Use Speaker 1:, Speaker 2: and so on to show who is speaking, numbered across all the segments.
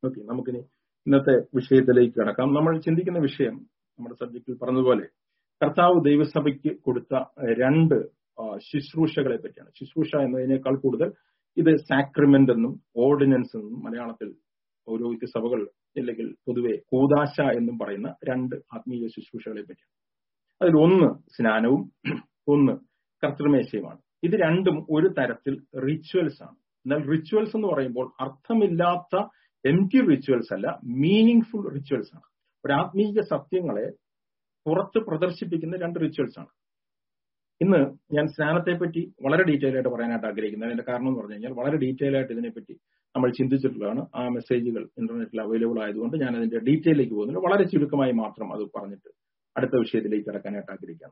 Speaker 1: okay നമുക്കിനി ഇന്നത്തെ വിഷയത്തിലേക്ക് കടക്കാം നമ്മൾ ചിന്തിക്കുന്ന വിഷയം നമ്മുടെ സബ്ജക്റ്റിൽ പറഞ്ഞതുപോലെ കർത്താവ് ദൈവസഭയ്ക്ക് കൊടുത്ത രണ്ട് ശുശ്രൂഷകളെ പറ്റിയാണ് ശുശ്രൂഷ എന്നതിനേക്കാൾ കൂടുതൽ ഇത് സാക്രിമെന്റ് എന്നും ഓർഡിനൻസ് എന്നും മലയാളത്തിൽ പൗരോഹിത്യ സഭകൾ അല്ലെങ്കിൽ പൊതുവെ കൂതാശ എന്നും പറയുന്ന രണ്ട് ആത്മീയ ശുശ്രൂഷകളെ പറ്റിയാണ് അതിൽ ഒന്ന് സ്നാനവും ഒന്ന് കർത്തൃമേശയുമാണ് ഇത് രണ്ടും ഒരു തരത്തിൽ റിച്വൽസ് ആണ് എന്നാൽ റിച്വൽസ് എന്ന് പറയുമ്പോൾ അർത്ഥമില്ലാത്ത എം ടി റിച്വൽസ് അല്ല മീനിങ് ഫുൾ റിച്വൽസ് ആണ് ഒരു ആത്മീയ സത്യങ്ങളെ പുറത്ത് പ്രദർശിപ്പിക്കുന്ന രണ്ട് റിച്വൽസ് ആണ് ഇന്ന് ഞാൻ സ്നാനത്തെ പറ്റി വളരെ ഡീറ്റെയിൽ ആയിട്ട് പറയാനായിട്ട് ആഗ്രഹിക്കുന്നത് അതിന്റെ കാരണം എന്ന് പറഞ്ഞു കഴിഞ്ഞാൽ വളരെ ഡീറ്റെയിൽ ആയിട്ട് ഇതിനെപ്പറ്റി നമ്മൾ ചിന്തിച്ചിട്ടുള്ളതാണ് ആ മെസ്സേജുകൾ ഇന്റർനെറ്റിൽ അവൈലബിൾ ആയതുകൊണ്ട് ഞാൻ അതിന്റെ ഡീറ്റെയിലേക്ക് പോകുന്നില്ല വളരെ ചുരുക്കമായി മാത്രം അത് പറഞ്ഞിട്ട് അടുത്ത വിഷയത്തിലേക്ക് കിടക്കാനായിട്ട് ആഗ്രഹിക്കാം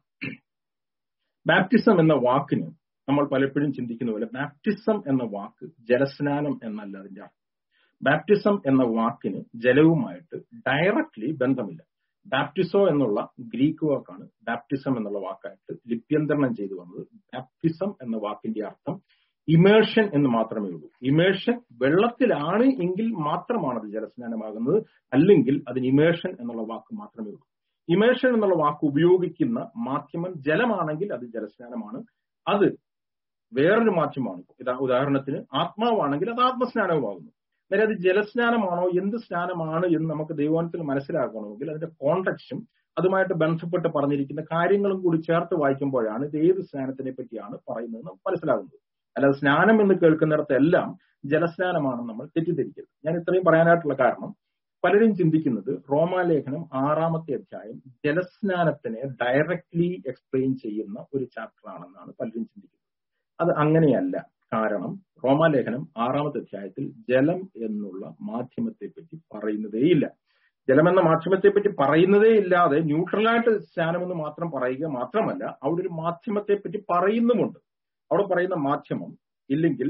Speaker 1: ബാപ്റ്റിസം എന്ന വാക്കിന് നമ്മൾ പലപ്പോഴും ചിന്തിക്കുന്ന പോലെ ബാപ്റ്റിസം എന്ന വാക്ക് ജലസ്നാനം എന്നല്ല അതിന്റെ അർത്ഥം ബാപ്റ്റിസം എന്ന വാക്കിന് ജലവുമായിട്ട് ഡയറക്ട്ലി ബന്ധമില്ല ബാപ്റ്റിസോ എന്നുള്ള ഗ്രീക്ക് വാക്കാണ് ബാപ്റ്റിസം എന്നുള്ള വാക്കായിട്ട് ലിപ്യന്തരണം ചെയ്തു വന്നത് ബാപ്റ്റിസം എന്ന വാക്കിന്റെ അർത്ഥം ഇമേർഷൻ എന്ന് മാത്രമേ ഉള്ളൂ ഇമേർഷൻ വെള്ളത്തിലാണ് എങ്കിൽ മാത്രമാണ് അത് ജലസ്നാനമാകുന്നത് അല്ലെങ്കിൽ അതിന് ഇമേർഷൻ എന്നുള്ള വാക്ക് മാത്രമേ ഉള്ളൂ ഇമേർഷൻ എന്നുള്ള വാക്ക് ഉപയോഗിക്കുന്ന മാധ്യമം ജലമാണെങ്കിൽ അത് ജലസ്നാനമാണ് അത് വേറൊരു മാധ്യമമാണ് ഉദാഹരണത്തിന് ആത്മാവാണെങ്കിൽ അത് ആത്മസ്നാനവുമാകുന്നു അതായത് അത് ജലസ്നാനമാണോ എന്ത് സ്നാനമാണ് എന്ന് നമുക്ക് ദൈവത്തിൽ മനസ്സിലാക്കണമെങ്കിൽ അതിന്റെ കോണ്ടക്സ്റ്റും അതുമായിട്ട് ബന്ധപ്പെട്ട് പറഞ്ഞിരിക്കുന്ന കാര്യങ്ങളും കൂടി ചേർത്ത് വായിക്കുമ്പോഴാണ് ഇത് ഏത് സ്നാനത്തിനെ പറ്റിയാണ് പറയുന്നത് നമുക്ക് മനസ്സിലാകുന്നത് അല്ലാതെ സ്നാനം എന്ന് കേൾക്കുന്നിടത്തെല്ലാം ജലസ്നാനമാണെന്ന് നമ്മൾ തെറ്റിദ്ധരിക്കരുത് ഞാൻ ഇത്രയും പറയാനായിട്ടുള്ള കാരണം പലരും ചിന്തിക്കുന്നത് റോമാലേഖനം ആറാമത്തെ അധ്യായം ജലസ്നാനത്തിനെ ഡയറക്ട്ലി എക്സ്പ്ലെയിൻ ചെയ്യുന്ന ഒരു ചാപ്റ്റർ ആണെന്നാണ് പലരും ചിന്തിക്കുന്നത് അത് അങ്ങനെയല്ല കാരണം റോമാലേഖനം ആറാമത്തെ അധ്യായത്തിൽ ജലം എന്നുള്ള മാധ്യമത്തെ പറ്റി പറയുന്നതേയില്ല ജലം എന്ന മാധ്യമത്തെ പറ്റി പറയുന്നതേ ഇല്ലാതെ ന്യൂട്രലായിട്ട് സ്നാനമെന്ന് മാത്രം പറയുക മാത്രമല്ല അവിടെ ഒരു മാധ്യമത്തെ പറ്റി പറയുന്നുമുണ്ട് അവിടെ പറയുന്ന മാധ്യമം ഇല്ലെങ്കിൽ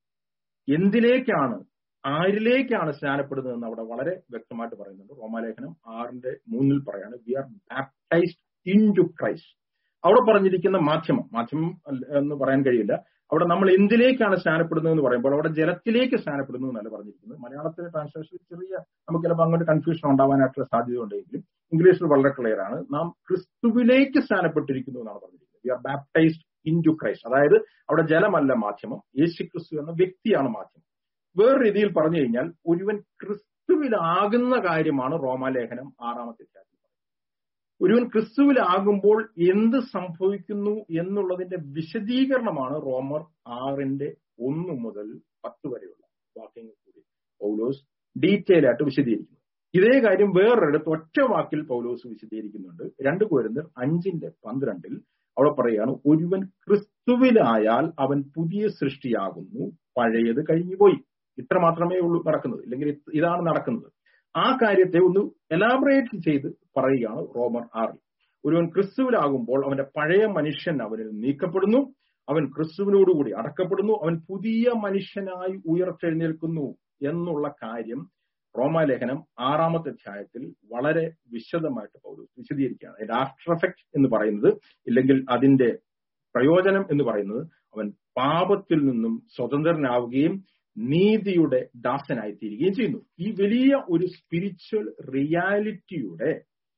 Speaker 1: എന്തിലേക്കാണ് ആരിലേക്കാണ് സ്നാനപ്പെടുന്നതെന്ന് അവിടെ വളരെ വ്യക്തമായിട്ട് പറയുന്നുണ്ട് റോമാലേഖനം ആറിന്റെ മൂന്നിൽ പറയാണ് we are baptised into Christ അവിടെ പറഞ്ഞിരിക്കുന്ന മാധ്യമം മാധ്യമം എന്ന് പറയാൻ കഴിയില്ല അവിടെ നമ്മൾ എന്തിലേക്കാണ് സ്നാനപ്പെടുന്നത് എന്ന് പറയുമ്പോൾ അവിടെ ജലത്തിലേക്ക് സ്നാനപ്പെടുന്നു എന്നല്ല പറഞ്ഞിരിക്കുന്നത് മലയാളത്തിലെ ട്രാൻസ്ലേഷൻ ചെറിയ നമുക്ക് ചിലപ്പോൾ അങ്ങോട്ട് കൺഫ്യൂഷൻ ഉണ്ടാവാനായിട്ടുള്ള സാധ്യത ഉണ്ടെങ്കിലും ഇംഗ്ലീഷിൽ വളരെ ക്ലിയർ ആണ് നാം ക്രിസ്തുവിലേക്ക് സ്നാനപ്പെട്ടിരിക്കുന്നു എന്നാണ് പറഞ്ഞിരിക്കുന്നത് we are baptised into Christ അതായത് അവിടെ ജലമല്ല മാധ്യമം യേശു ക്രിസ്തു എന്ന വ്യക്തിയാണ് മാധ്യമം വേറെ രീതിയിൽ പറഞ്ഞു കഴിഞ്ഞാൽ ഒരുവൻ ക്രിസ്തുവിലാകുന്ന കാര്യമാണ് റോമാലേഖനം ആറാമത്തെ അധ്യായം ഒരുവൻ ക്രിസ്തുവിലാകുമ്പോൾ എന്ത് സംഭവിക്കുന്നു എന്നുള്ളതിന്റെ വിശദീകരണമാണ് റോമർ ആറിന്റെ ഒന്ന് മുതൽ പത്ത് വരെയുള്ള വാക്യങ്ങൾ കൂടി പൗലോസ് ഡീറ്റെയിൽ ആയിട്ട് വിശദീകരിക്കുന്നു ഇതേ കാര്യം വേറൊരിടത്ത് ഒറ്റ വാക്കിൽ പൗലോസ് വിശദീകരിക്കുന്നുണ്ട് രണ്ട് കോരുന്നർ അഞ്ചിന്റെ പന്ത്രണ്ടിൽ അവിടെ പറയാണ് ഒരുവൻ ക്രിസ്തുവിലായാൽ അവൻ പുതിയ സൃഷ്ടിയാകുന്നു പഴയത് കഴിഞ്ഞുപോയി ഇത്ര മാത്രമേ ഉള്ളൂ നടക്കുന്നത് ഇല്ലെങ്കിൽ ഇതാണ് നടക്കുന്നത് ആ കാര്യത്തെ ഒന്ന് എലാബറേറ്റ് ചെയ്ത് പറയുകയാണ് റോമർ ആറിൽ ഒരുവൻ ക്രിസ്തുവിലാകുമ്പോൾ അവന്റെ പഴയ മനുഷ്യൻ അവനിൽ നീക്കപ്പെടുന്നു അവൻ ക്രിസ്തുവിനോടുകൂടി അടക്കപ്പെടുന്നു അവൻ പുതിയ മനുഷ്യനായി ഉയർത്തെഴുന്നേൽക്കുന്നു എന്നുള്ള കാര്യം റോമാലേഖനം ആറാമത്തെ അധ്യായത്തിൽ വളരെ വിശദമായിട്ട് പൗലോസ് വിശദീകരിക്കുകയാണ് അതിന്റെ ആഫ്റ്റർ എഫക്ട് എന്ന് പറയുന്നത് ഇല്ലെങ്കിൽ അതിന്റെ പ്രയോജനം എന്ന് പറയുന്നത് അവൻ പാപത്തിൽ നിന്നും സ്വതന്ത്രനാവുകയും നീതിയുടെ ദാസനായി തീരുകയും ചെയ്യുന്നു ഈ വലിയ ഒരു സ്പിരിച്വൽ റിയാലിറ്റിയുടെ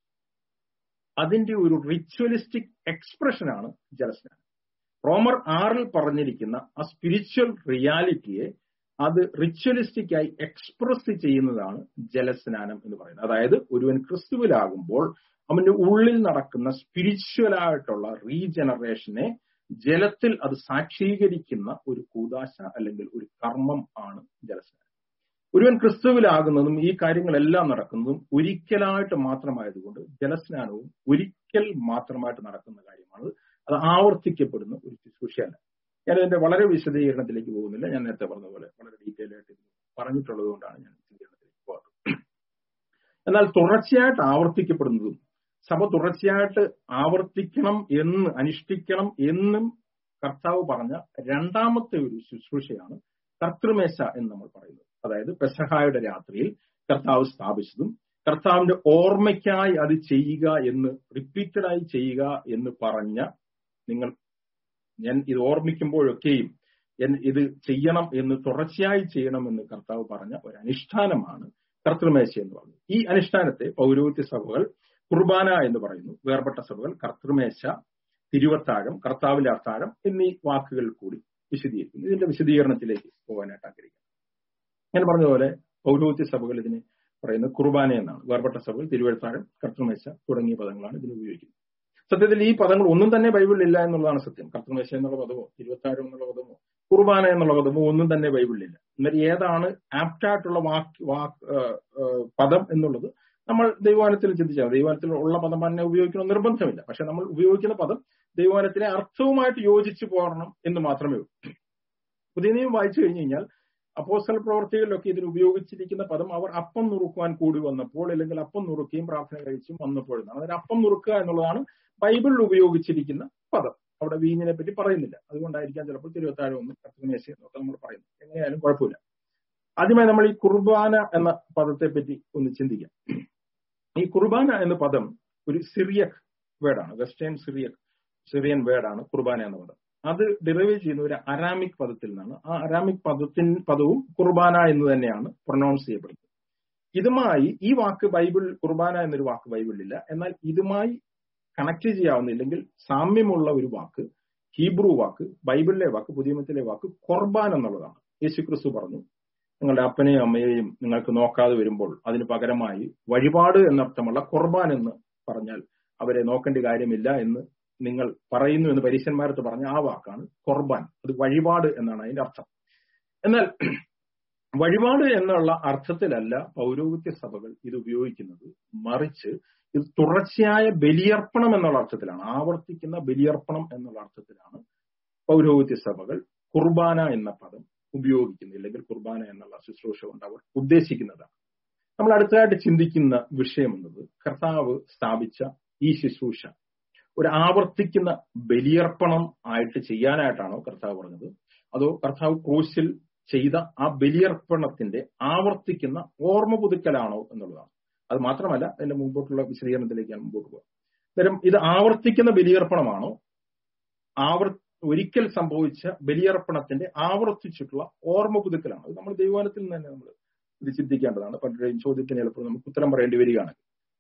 Speaker 1: അതിന്റെ ഒരു റിച്വലിസ്റ്റിക് എക്സ്പ്രഷനാണ് ജലസ്നാനം റോമർ ആറിൽ പറഞ്ഞിരിക്കുന്ന ആ സ്പിരിച്വൽ റിയാലിറ്റിയെ അത് റിച്വലിസ്റ്റിക് ആയി എക്സ്പ്രസ് ചെയ്യുന്നതാണ് ജലസ്നാനം എന്ന് പറയുന്നത് അതായത് ഒരുവൻ ക്രിസ്തുവിലാകുമ്പോൾ അവന്റെ ഉള്ളിൽ നടക്കുന്ന സ്പിരിച്വൽ ആയിട്ടുള്ള റീജനറേഷനെ ജലത്തിൽ അത് സാക്ഷീകരിക്കുന്ന ഒരു കൂതാശ അല്ലെങ്കിൽ ഒരു കർമ്മം ആണ് ജലസ്നാനം ഒരുവൻ ക്രിസ്തുവിലാകുന്നതും ഈ കാര്യങ്ങളെല്ലാം നടക്കുന്നതും ഒരിക്കലായിട്ട് മാത്രമായതുകൊണ്ട് ജലസ്നാനവും ഒരിക്കൽ മാത്രമായിട്ട് നടക്കുന്ന കാര്യമാണ് അത് ആവർത്തിക്കപ്പെടുന്ന ഒരു ശുശ്രൂഷയല്ല ഞാൻ ഇതിന്റെ വളരെ വിശദീകരണത്തിലേക്ക് പോകുന്നില്ല ഞാൻ നേരത്തെ പറഞ്ഞ പോലെ വളരെ ഡീറ്റെയിൽ ആയിട്ട് പറഞ്ഞിട്ടുള്ളത് കൊണ്ടാണ് ഞാൻ വിശദീകരണത്തിലേക്ക് പോകാറ് എന്നാൽ തുടർച്ചയായിട്ട് ആവർത്തിക്കപ്പെടുന്നതും സഭ തുടർച്ചയായിട്ട് ആവർത്തിക്കണം എന്ന് അനുഷ്ഠിക്കണം എന്നും കർത്താവ് പറഞ്ഞ രണ്ടാമത്തെ ഒരു ശുശ്രൂഷയാണ് കർത്തൃമേശ എന്ന് നമ്മൾ പറയുന്നത് അതായത് പെസഹായുടെ രാത്രിയിൽ കർത്താവ് സ്ഥാപിച്ചതും കർത്താവിന്റെ ഓർമ്മയ്ക്കായി അത് ചെയ്യുക എന്ന് റിപ്പീറ്റഡായി ചെയ്യുക എന്ന് പറഞ്ഞ നിങ്ങൾ ഞാൻ ഇത് ഓർമ്മിക്കുമ്പോഴൊക്കെയും ഇത് ചെയ്യണം എന്ന് തുടർച്ചയായി ചെയ്യണമെന്ന് കർത്താവ് പറഞ്ഞ ഒരു അനുഷ്ഠാനമാണ് കർത്തൃമേശ എന്ന് പറഞ്ഞു ഈ അനുഷ്ഠാനത്തെ പൗരോഹിത്യ സഭകൾ കുർബാന എന്ന് പറയുന്നു വേർപെട്ട സഭകൾ കർത്തൃമേശ തിരുവത്താഴം കർത്താവിന്റെ അത്താഴം എന്നീ വാക്കുകൾ കൂടി വിശദീകരിക്കുന്നു ഇതിന്റെ വിശദീകരണത്തിലേക്ക് പോകാനായിട്ട് ആഗ്രഹിക്കുന്നു ഞാൻ പറഞ്ഞതുപോലെ പൗരോഹിത്യ സഭകൾ ഇതിനെ പറയുന്നത് കുർബാന എന്നാണ് വേർപെട്ട സഭകൾ തിരുവഴുത്താഴം കർത്തൃമേശ തുടങ്ങിയ പദങ്ങളാണ് ഇതിന് ഉപയോഗിക്കുന്നത് സത്യത്തിൽ ഈ പദങ്ങൾ ഒന്നും തന്നെ ബൈബിളിൽ ഇല്ല എന്നുള്ളതാണ് സത്യം കർത്തൃമേശ എന്നുള്ള പദമോ തിരുവത്താഴം എന്നുള്ള പദമോ കുർബാന എന്നുള്ള പദമോ ഒന്നും തന്നെ ബൈബിളിലില്ല എന്നാൽ ഏതാണ് ആപ്റ്റായിട്ടുള്ള വാക്ക് വാക്ക് പദം എന്നുള്ളത് നമ്മൾ ദൈവാനത്തിൽ ചിന്തിച്ചാൽ ദൈവാനത്തിൽ ഉള്ള പദം തന്നെ ഉപയോഗിക്കണം നിർബന്ധമില്ല പക്ഷെ നമ്മൾ ഉപയോഗിക്കുന്ന പദം ദൈവാനത്തിലെ അർത്ഥവുമായിട്ട് യോജിച്ചു പോകണം എന്ന് മാത്രമേ ഉള്ളൂ പുതിയ നിയമം വായിച്ചു കഴിഞ്ഞു കഴിഞ്ഞാൽ അപ്പോസ്റ്റൽ പ്രവർത്തികളിലൊക്കെ ഇതിൽ ഉപയോഗിച്ചിരിക്കുന്ന പദം അവർ അപ്പം നുറുക്കുവാൻ കൂടി വന്നപ്പോൾ അല്ലെങ്കിൽ അപ്പം നുറുക്കുകയും പ്രാർത്ഥന കഴിച്ചും വന്നപ്പോഴെന്നാണ് അതിന് അപ്പം നുറുക്കുക എന്നുള്ളതാണ് ബൈബിളിൽ ഉപയോഗിച്ചിരിക്കുന്ന പദം അവിടെ വീഞ്ഞിനെ പറ്റി പറയുന്നില്ല അതുകൊണ്ടായിരിക്കാം ചിലപ്പോൾ തിരുവത്താഴം ഒന്നും കത്തുമേശ എന്നൊക്കെ നമ്മൾ പറയുന്നു എങ്ങനെയായാലും കുഴപ്പമില്ല ആദ്യമായി നമ്മൾ ഈ കുർബാന എന്ന പദത്തെ പറ്റി ഒന്ന് ചിന്തിക്കാം ഈ കുർബാന എന്ന പദം ഒരു സിറിയക് വേർഡാണ് വെസ്റ്റേൺ സിറിയക് സിറിയൻ വേർഡാണ് കുർബാന എന്ന പദം അത് ഡിറൈവ് ചെയ്യുന്ന ഒരു അരാമിക് പദത്തിൽ നിന്നാണ് ആ അരാമിക് പദത്തിൻ പദവും കുർബാന എന്ന് തന്നെയാണ് പ്രൊനൗൺസ് ചെയ്യപ്പെടുന്നത് ഇതുമായി ഈ വാക്ക് ബൈബിൾ കുർബാന എന്നൊരു വാക്ക് ബൈബിളിലില്ല എന്നാൽ ഇതുമായി കണക്ട് ചെയ്യാവുന്ന ഇല്ലെങ്കിൽ സാമ്യമുള്ള ഒരു വാക്ക് ഹീബ്രു വാക്ക് ബൈബിളിലെ വാക്ക് പുതിയമത്തിലെ വാക്ക് കൊർബാൻ എന്നുള്ളതാണ് യേശു ക്രിസ്തു പറഞ്ഞു നിങ്ങളുടെ അപ്പനെയും അമ്മയെയും നിങ്ങൾക്ക് നോക്കാതെ വരുമ്പോൾ അതിന് പകരമായി വഴിപാട് എന്നർത്ഥമുള്ള കൊർബാൻ എന്ന് പറഞ്ഞാൽ അവരെ നോക്കേണ്ട കാര്യമില്ല എന്ന് നിങ്ങൾ പറയുന്നു എന്ന് പരീശന്മാരത്ത് പറഞ്ഞ ആ വാക്കാണ് കൊർബാൻ അത് വഴിപാട് എന്നാണ് അതിന്റെ അർത്ഥം എന്നാൽ വഴിപാട് എന്നുള്ള അർത്ഥത്തിലല്ല പൗരോഹിത്യ സഭകൾ ഇത് ഉപയോഗിക്കുന്നത് മറിച്ച് ഇത് തുടർച്ചയായ ബലിയർപ്പണം എന്നുള്ള അർത്ഥത്തിലാണ് ആവർത്തിക്കുന്ന ബലിയർപ്പണം എന്നുള്ള അർത്ഥത്തിലാണ് പൗരോഹിത്യ സഭകൾ കുർബാന എന്ന പദം ഉപയോഗിക്കുന്നത് ഇല്ലെങ്കിൽ കുർബാന എന്നുള്ള ശുശ്രൂഷ കൊണ്ട് അവർ ഉദ്ദേശിക്കുന്നതാണ് നമ്മൾ അടുത്തതായിട്ട് ചിന്തിക്കുന്ന വിഷയം എന്നത് കർത്താവ് സ്ഥാപിച്ച ഈ ശുശ്രൂഷ ഒരു ആവർത്തിക്കുന്ന ബലിയർപ്പണം ആയിട്ട് ചെയ്യാനായിട്ടാണോ കർത്താവ് പറഞ്ഞത് അതോ കർത്താവ് ക്രൂശിൽ ചെയ്ത ആ ബലിയർപ്പണത്തിന്റെ ആവർത്തിക്കുന്ന ഓർമ്മ പുതുക്കലാണോ എന്നുള്ളതാണ് അത് മാത്രമല്ല അതിന്റെ മുമ്പോട്ടുള്ള വിശദീകരണത്തിലേക്ക് ഞാൻ മുമ്പോട്ട് പോകാം അന്നേരം ഇത് ആവർത്തിക്കുന്ന ബലിയർപ്പണമാണോ ആവർ ഒരിക്കൽ സംഭവിച്ച ബലിയർപ്പണത്തിന്റെ ആവർത്തിച്ചിട്ടുള്ള ഓർമ്മ പുതുക്കലാണ് അത് നമ്മൾ ദൈവാനത്തിൽ നിന്ന് തന്നെ നമ്മൾ ഇത് ചിന്തിക്കേണ്ടതാണ് പലരുടെയും ചോദ്യത്തിന് ചിലപ്പോൾ നമുക്ക് ഉത്തരം പറയേണ്ടി വരികയാണ്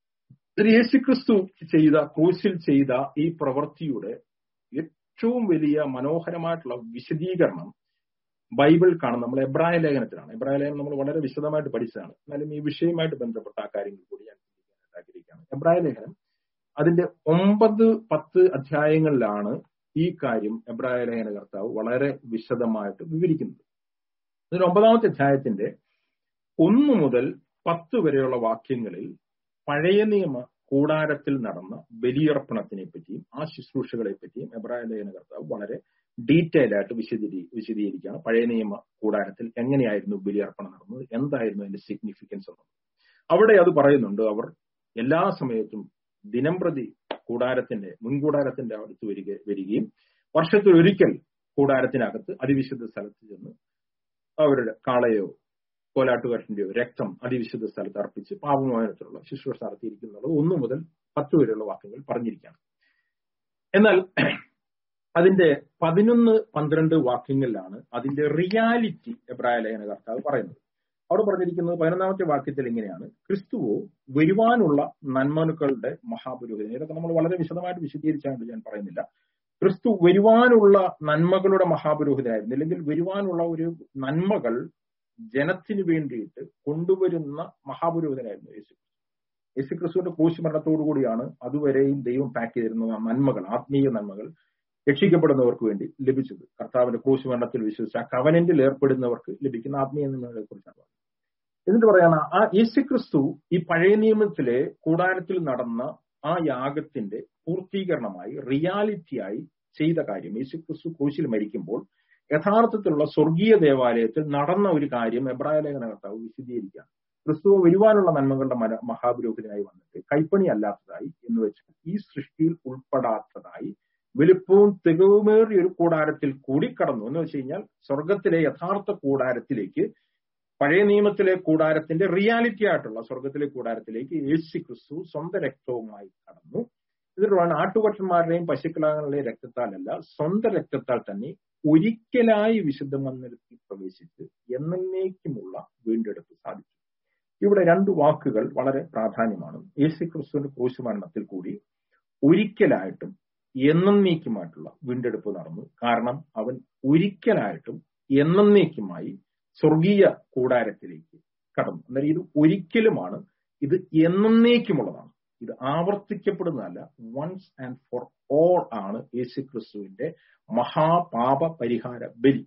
Speaker 1: യേശുക്രിസ്തു ചെയ്ത ക്രൂശിൽ ചെയ്ത ഈ പ്രവൃത്തിയുടെ ഏറ്റവും വലിയ മനോഹരമായിട്ടുള്ള വിശദീകരണം ബൈബിൾ കാണും നമ്മൾ എബ്രായ ലേഖനത്തിലാണ് എബ്രായ ലേഖനം നമ്മൾ വളരെ വിശദമായിട്ട് പഠിച്ചതാണ് എന്നാലും ഈ വിഷയമായിട്ട് ബന്ധപ്പെട്ട ആ കാര്യങ്ങൾ കൂടി ഞാൻ ചിന്തിക്കാനായിട്ട് ആഗ്രഹിക്കുകയാണ് എബ്രായ ലേഖനം അതിന്റെ ഒമ്പത് പത്ത് അധ്യായങ്ങളിലാണ് ഈ കാര്യം എബ്രായ ലേഖന കർത്താവ് വളരെ വിശദമായിട്ട് വിവരിക്കുന്നത് ഇതിന് ഒമ്പതാമത്തെ അധ്യായത്തിന്റെ ഒന്നു മുതൽ പത്ത് വരെയുള്ള വാക്യങ്ങളിൽ പഴയ നിയമ കൂടാരത്തിൽ നടന്ന ബലിയർപ്പണത്തിനെ പറ്റിയും ആ ശുശ്രൂഷകളെ പറ്റിയും എബ്രായ ലേഖന കർത്താവ് വളരെ ഡീറ്റെയിൽ ആയിട്ട് വിശദീ വിശദീകരിക്കുകയാണ് പഴയ നിയമ കൂടാരത്തിൽ എങ്ങനെയായിരുന്നു ബലിയർപ്പണം നടന്നത് എന്തായിരുന്നു അതിന്റെ സിഗ്നിഫിക്കൻസ് എന്നത് അവിടെ അത് പറയുന്നുണ്ട് അവർ എല്ലാ സമയത്തും ദിനം പ്രതി കൂടാരത്തിന്റെ മുൻകൂടാരത്തിന്റെ അടുത്ത് വരിക വരികയും വർഷത്തിൽ ഒരിക്കൽ കൂടാരത്തിനകത്ത് അതിവിശുദ്ധ സ്ഥലത്ത് ചെന്ന് അവരുടെ കാളയോ കോലാട്ടുകാരന്റെയോ രക്തം അതിവിശുദ്ധ സ്ഥലത്ത് അർപ്പിച്ച് പാപമോചനത്തിലുള്ള ശുശ്രൂഷ നടത്തിയിരിക്കുന്നുള്ളത് ഒന്നു മുതൽ പത്ത് വരെയുള്ള വാക്കുകൾ പറഞ്ഞിരിക്കുകയാണ് എന്നാൽ അതിന്റെ പതിനൊന്ന് പന്ത്രണ്ട് വാക്യങ്ങളിലാണ് അതിന്റെ റിയാലിറ്റി എബ്രായ ലേഖന കർത്താവ് പറയുന്നത് അവിടെ പറഞ്ഞിരിക്കുന്നത് പതിനൊന്നാമത്തെ വാക്യത്തിൽ ഇങ്ങനെയാണ് ക്രിസ്തുവോ വരുവാനുള്ള നന്മനുക്കളുടെ മഹാപുരോഹിതൻ ഇതൊക്കെ നമ്മൾ വളരെ വിശദമായിട്ട് വിശദീകരിച്ചാണ്ട് ഞാൻ പറയുന്നില്ല ക്രിസ്തു വരുവാനുള്ള നന്മകളുടെ മഹാപുരോഹിതനായിരുന്നു അല്ലെങ്കിൽ വരുവാനുള്ള ഒരു നന്മകൾ ജനത്തിന് വേണ്ടിയിട്ട് കൊണ്ടുവരുന്ന മഹാപുരോഹിതനായിരുന്നു യേശു യേശു ക്രിസ്തുവിന്റെ ക്രൂശ് മരണത്തോടു കൂടിയാണ് അതുവരെയും ദൈവം പാക്ക് ചെയ്തിരുന്ന നന്മകൾ ആത്മീയ നന്മകൾ രക്ഷിക്കപ്പെടുന്നവർക്ക് വേണ്ടി ലഭിച്ചത് കർത്താവിന്റെ ക്രൂശ് മരണത്തിൽ വിശ്വസിച്ച ആ കവനന്റിൽ ഏർപ്പെടുന്നവർക്ക് ലഭിക്കുന്ന ആത്മീയ നന്മകളെ കുറിച്ചാണ് എന്നിട്ട് പറയാണ് ആ യേശു ക്രിസ്തു ഈ പഴയ നിയമത്തിലെ കൂടാരത്തിൽ നടന്ന ആ യാഗത്തിന്റെ പൂർത്തീകരണമായി റിയാലിറ്റിയായി ചെയ്ത കാര്യം യേശു ക്രിസ്തു ക്രൂശിൽ മരിക്കുമ്പോൾ യഥാർത്ഥത്തിലുള്ള സ്വർഗീയ ദേവാലയത്തിൽ നടന്ന ഒരു കാര്യം എബ്രായ ലേഖന കർത്താവ് വിശദീകരിക്കുകയാണ് ക്രിസ്തു വരുവാനുള്ള നന്മകളുടെ മഹാപുരോഹിതനായി വന്നിട്ട് കൈപ്പണി അല്ലാത്തതായി എന്ന് വെച്ചാൽ ഈ സൃഷ്ടിയിൽ ഉൾപ്പെടാത്തതായി വലുപ്പവും തികവുമേറിയ ഒരു കൂടാരത്തിൽ കൂടി കടന്നു എന്ന് വെച്ച് കഴിഞ്ഞാൽ സ്വർഗത്തിലെ യഥാർത്ഥ കൂടാരത്തിലേക്ക് പഴയ നിയമത്തിലെ കൂടാരത്തിന്റെ റിയാലിറ്റി ആയിട്ടുള്ള സ്വർഗത്തിലെ കൂടാരത്തിലേക്ക് യേശു ക്രിസ്തു സ്വന്തം രക്തവുമായി കടന്നു ഇതിലാണ് ആട്ടുകൊറ്റന്മാരുടെയും പശുക്കളാങ്ങളുടെയും രക്തത്താലല്ല സ്വന്തം രക്തത്താൽ തന്നെ ഒരിക്കലായി വിശുദ്ധ മന്ദിരത്തിൽ പ്രവേശിച്ച് എന്നേക്കുമുള്ള വീണ്ടെടുപ്പ് സാധിച്ചു ഇവിടെ രണ്ട് വാക്കുകൾ വളരെ പ്രാധാന്യമാണ് യേശു ക്രിസ്തുവിന്റെ ക്രൂശ് മരണത്തിൽ കൂടി ഒരിക്കലായിട്ടും എന്നേക്കുമായിട്ടുള്ള വീണ്ടെടുപ്പ് നടന്നു കാരണം അവൻ ഒരിക്കലായിട്ടും എന്നേക്കുമായി സ്വർഗീയ കൂടാരത്തിലേക്ക് കടന്നു എന്നാൽ ഇത് ഒരിക്കലുമാണ് ഇത് എന്നേക്കുമുള്ളതാണ് ഇത് ആവർത്തിക്കപ്പെടുന്നതല്ല വൺസ് ആൻഡ് ഫോർ ഓൾ ആണ് യേശു ക്രിസ്തുവിന്റെ മഹാപാപ പരിഹാര ബലി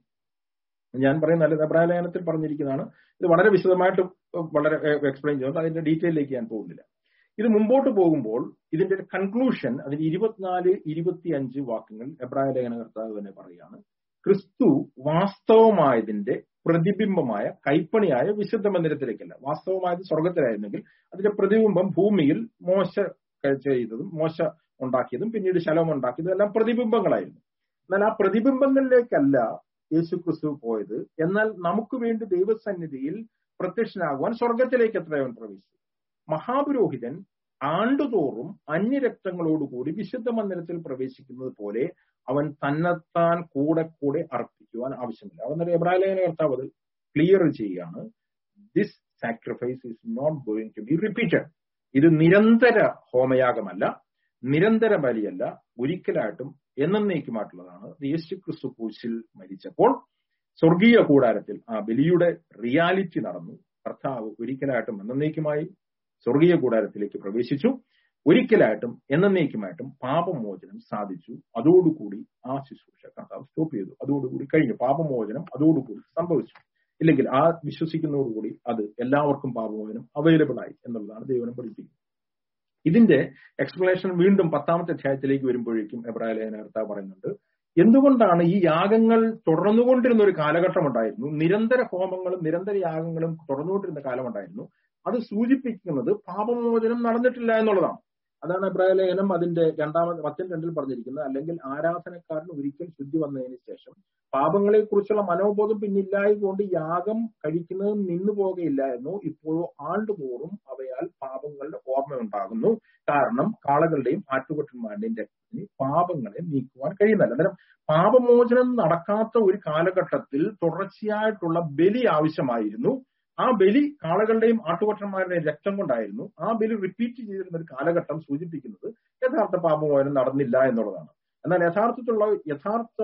Speaker 1: ഞാൻ പറയുന്ന എബ്രായ ലേഖനത്തിൽ പറഞ്ഞിരിക്കുന്നതാണ് ഇത് വളരെ വിശദമായിട്ട് വളരെ എക്സ്പ്ലെയിൻ ചെയ്യുന്നത് അതിന്റെ ഡീറ്റെയിലേക്ക് ഞാൻ പോകുന്നില്ല ഇത് മുമ്പോട്ട് പോകുമ്പോൾ ഇതിന്റെ ഒരു കൺക്ലൂഷൻ അതിന് ഇരുപത്തിനാല് ഇരുപത്തിയഞ്ച് വാക്യങ്ങൾ എബ്രായ ലേഖന കർത്താവ് തന്നെ പറയുകയാണ് ക്രിസ്തു വാസ്തവമായതിന്റെ പ്രതിബിംബമായ കൈപ്പണിയായ വിശുദ്ധ മന്ദിരത്തിലേക്കല്ല വാസ്തവമായത് സ്വർഗത്തിലായിരുന്നെങ്കിൽ അതിന്റെ പ്രതിബിംബം ഭൂമിയിൽ മോശ ചെയ്തതും മോശ ഉണ്ടാക്കിയതും പിന്നീട് ശലം ഉണ്ടാക്കിയതും എല്ലാം പ്രതിബിംബങ്ങളായിരുന്നു എന്നാൽ ആ പ്രതിബിംബങ്ങളിലേക്കല്ല യേശു ക്രിസ്തു പോയത് എന്നാൽ നമുക്ക് വേണ്ടി ദൈവസന്നിധിയിൽ പ്രത്യക്ഷനാകുവാൻ സ്വർഗത്തിലേക്ക് എത്രയവൻ പ്രവേശിച്ചു മഹാപുരോഹിതൻ ആണ്ടുതോറും അന്യരക്തങ്ങളോടുകൂടി വിശുദ്ധ മന്ദിരത്തിൽ പ്രവേശിക്കുന്നത് പോലെ അവൻ തന്നെത്താൻ കൂടെ കൂടെ അർപ്പിക്കുവാൻ ആവശ്യമില്ല അതെന്നൊരു എബ്രാലേഖന കർത്താവ് അത് ക്ലിയർ ചെയ്യുകയാണ് this sacrifice is not going to be repeated ഇത് നിരന്തര ഹോമയാഗമല്ല നിരന്തര ബലിയല്ല ഒരിക്കലായിട്ടും എന്നേക്കുമായിട്ടുള്ളതാണ് യേശു ക്രിസ്തു ക്രൂശിൽ മരിച്ചപ്പോൾ സ്വർഗീയ കൂടാരത്തിൽ ആ ബലിയുടെ റിയാലിറ്റി നടന്നു കർത്താവ് ഒരിക്കലായിട്ടും എന്നേക്കുമായി സ്വർഗീയ കൂടാരത്തിലേക്ക് പ്രവേശിച്ചു ഒരിക്കലായിട്ടും എന്നേക്കുമായിട്ടും പാപമോചനം സാധിച്ചു അതോടുകൂടി ആ ശുശ്രൂഷ കർത്താവ് സ്റ്റോപ്പ് ചെയ്തു അതോടുകൂടി കഴിഞ്ഞു പാപമോചനം അതോടുകൂടി സംഭവിച്ചു ഇല്ലെങ്കിൽ ആ വിശ്വസിക്കുന്നതോടുകൂടി അത് എല്ലാവർക്കും പാപമോചനം അവൈലബിൾ ആയി എന്നുള്ളതാണ് ദൈവനം പഠിപ്പിക്കുന്നത് ഇതിന്റെ എക്സ്പ്ലനേഷൻ വീണ്ടും പത്താമത്തെ അധ്യായത്തിലേക്ക് വരുമ്പോഴേക്കും എബ്രാഹിം ലേഖനകർത്താവ് പറയുന്നുണ്ട് എന്തുകൊണ്ടാണ് ഈ യാഗങ്ങൾ തുടർന്നുകൊണ്ടിരുന്ന ഒരു കാലഘട്ടം ഉണ്ടായിരുന്നു നിരന്തര ഹോമങ്ങളും നിരന്തര യാഗങ്ങളും തുടർന്നുകൊണ്ടിരുന്ന കാലം ഉണ്ടായിരുന്നു അത് സൂചിപ്പിക്കുന്നത് പാപമോചനം നടന്നിട്ടില്ല എന്നുള്ളതാണ് അതാണ് എബ്രാഹിം ലേഖനം അതിന്റെ രണ്ടാമത് പത്തിന് രണ്ടിൽ പറഞ്ഞിരിക്കുന്നത് അല്ലെങ്കിൽ ആരാധനക്കാരന് ഒരിക്കൽ ശുദ്ധി വന്നതിന് ശേഷം പാപങ്ങളെ കുറിച്ചുള്ള മനോബോധം പിന്നില്ലായതുകൊണ്ട് യാഗം കഴിക്കുന്നത് നിന്നു പോകുകയില്ലായിരുന്നു ഇപ്പോഴോ ആണ്ടുതോറും അവയാൽ പാപങ്ങളുടെ ഓർമ്മ ഉണ്ടാകുന്നു കാരണം കാളകളുടെയും ആറ്റുകൊട്ടന്മാരുടെയും രക്തത്തിന് പാപങ്ങളെ നീക്കുവാൻ കഴിയുന്നില്ല അന്നേരം പാപമോചനം നടക്കാത്ത ഒരു കാലഘട്ടത്തിൽ തുടർച്ചയായിട്ടുള്ള ബലി ആവശ്യമായിരുന്നു ആ ബലി കാളകളുടെയും ആട്ടുകൊട്ടന്മാരുടെയും രക്തം കൊണ്ടായിരുന്നു ആ ബലി റിപ്പീറ്റ് ചെയ്തിരുന്ന ഒരു കാലഘട്ടം സൂചിപ്പിക്കുന്നത് യഥാർത്ഥ പാപമോചനം നടന്നില്ല എന്നുള്ളതാണ് എന്നാൽ യഥാർത്ഥത്തിലുള്ള യഥാർത്ഥ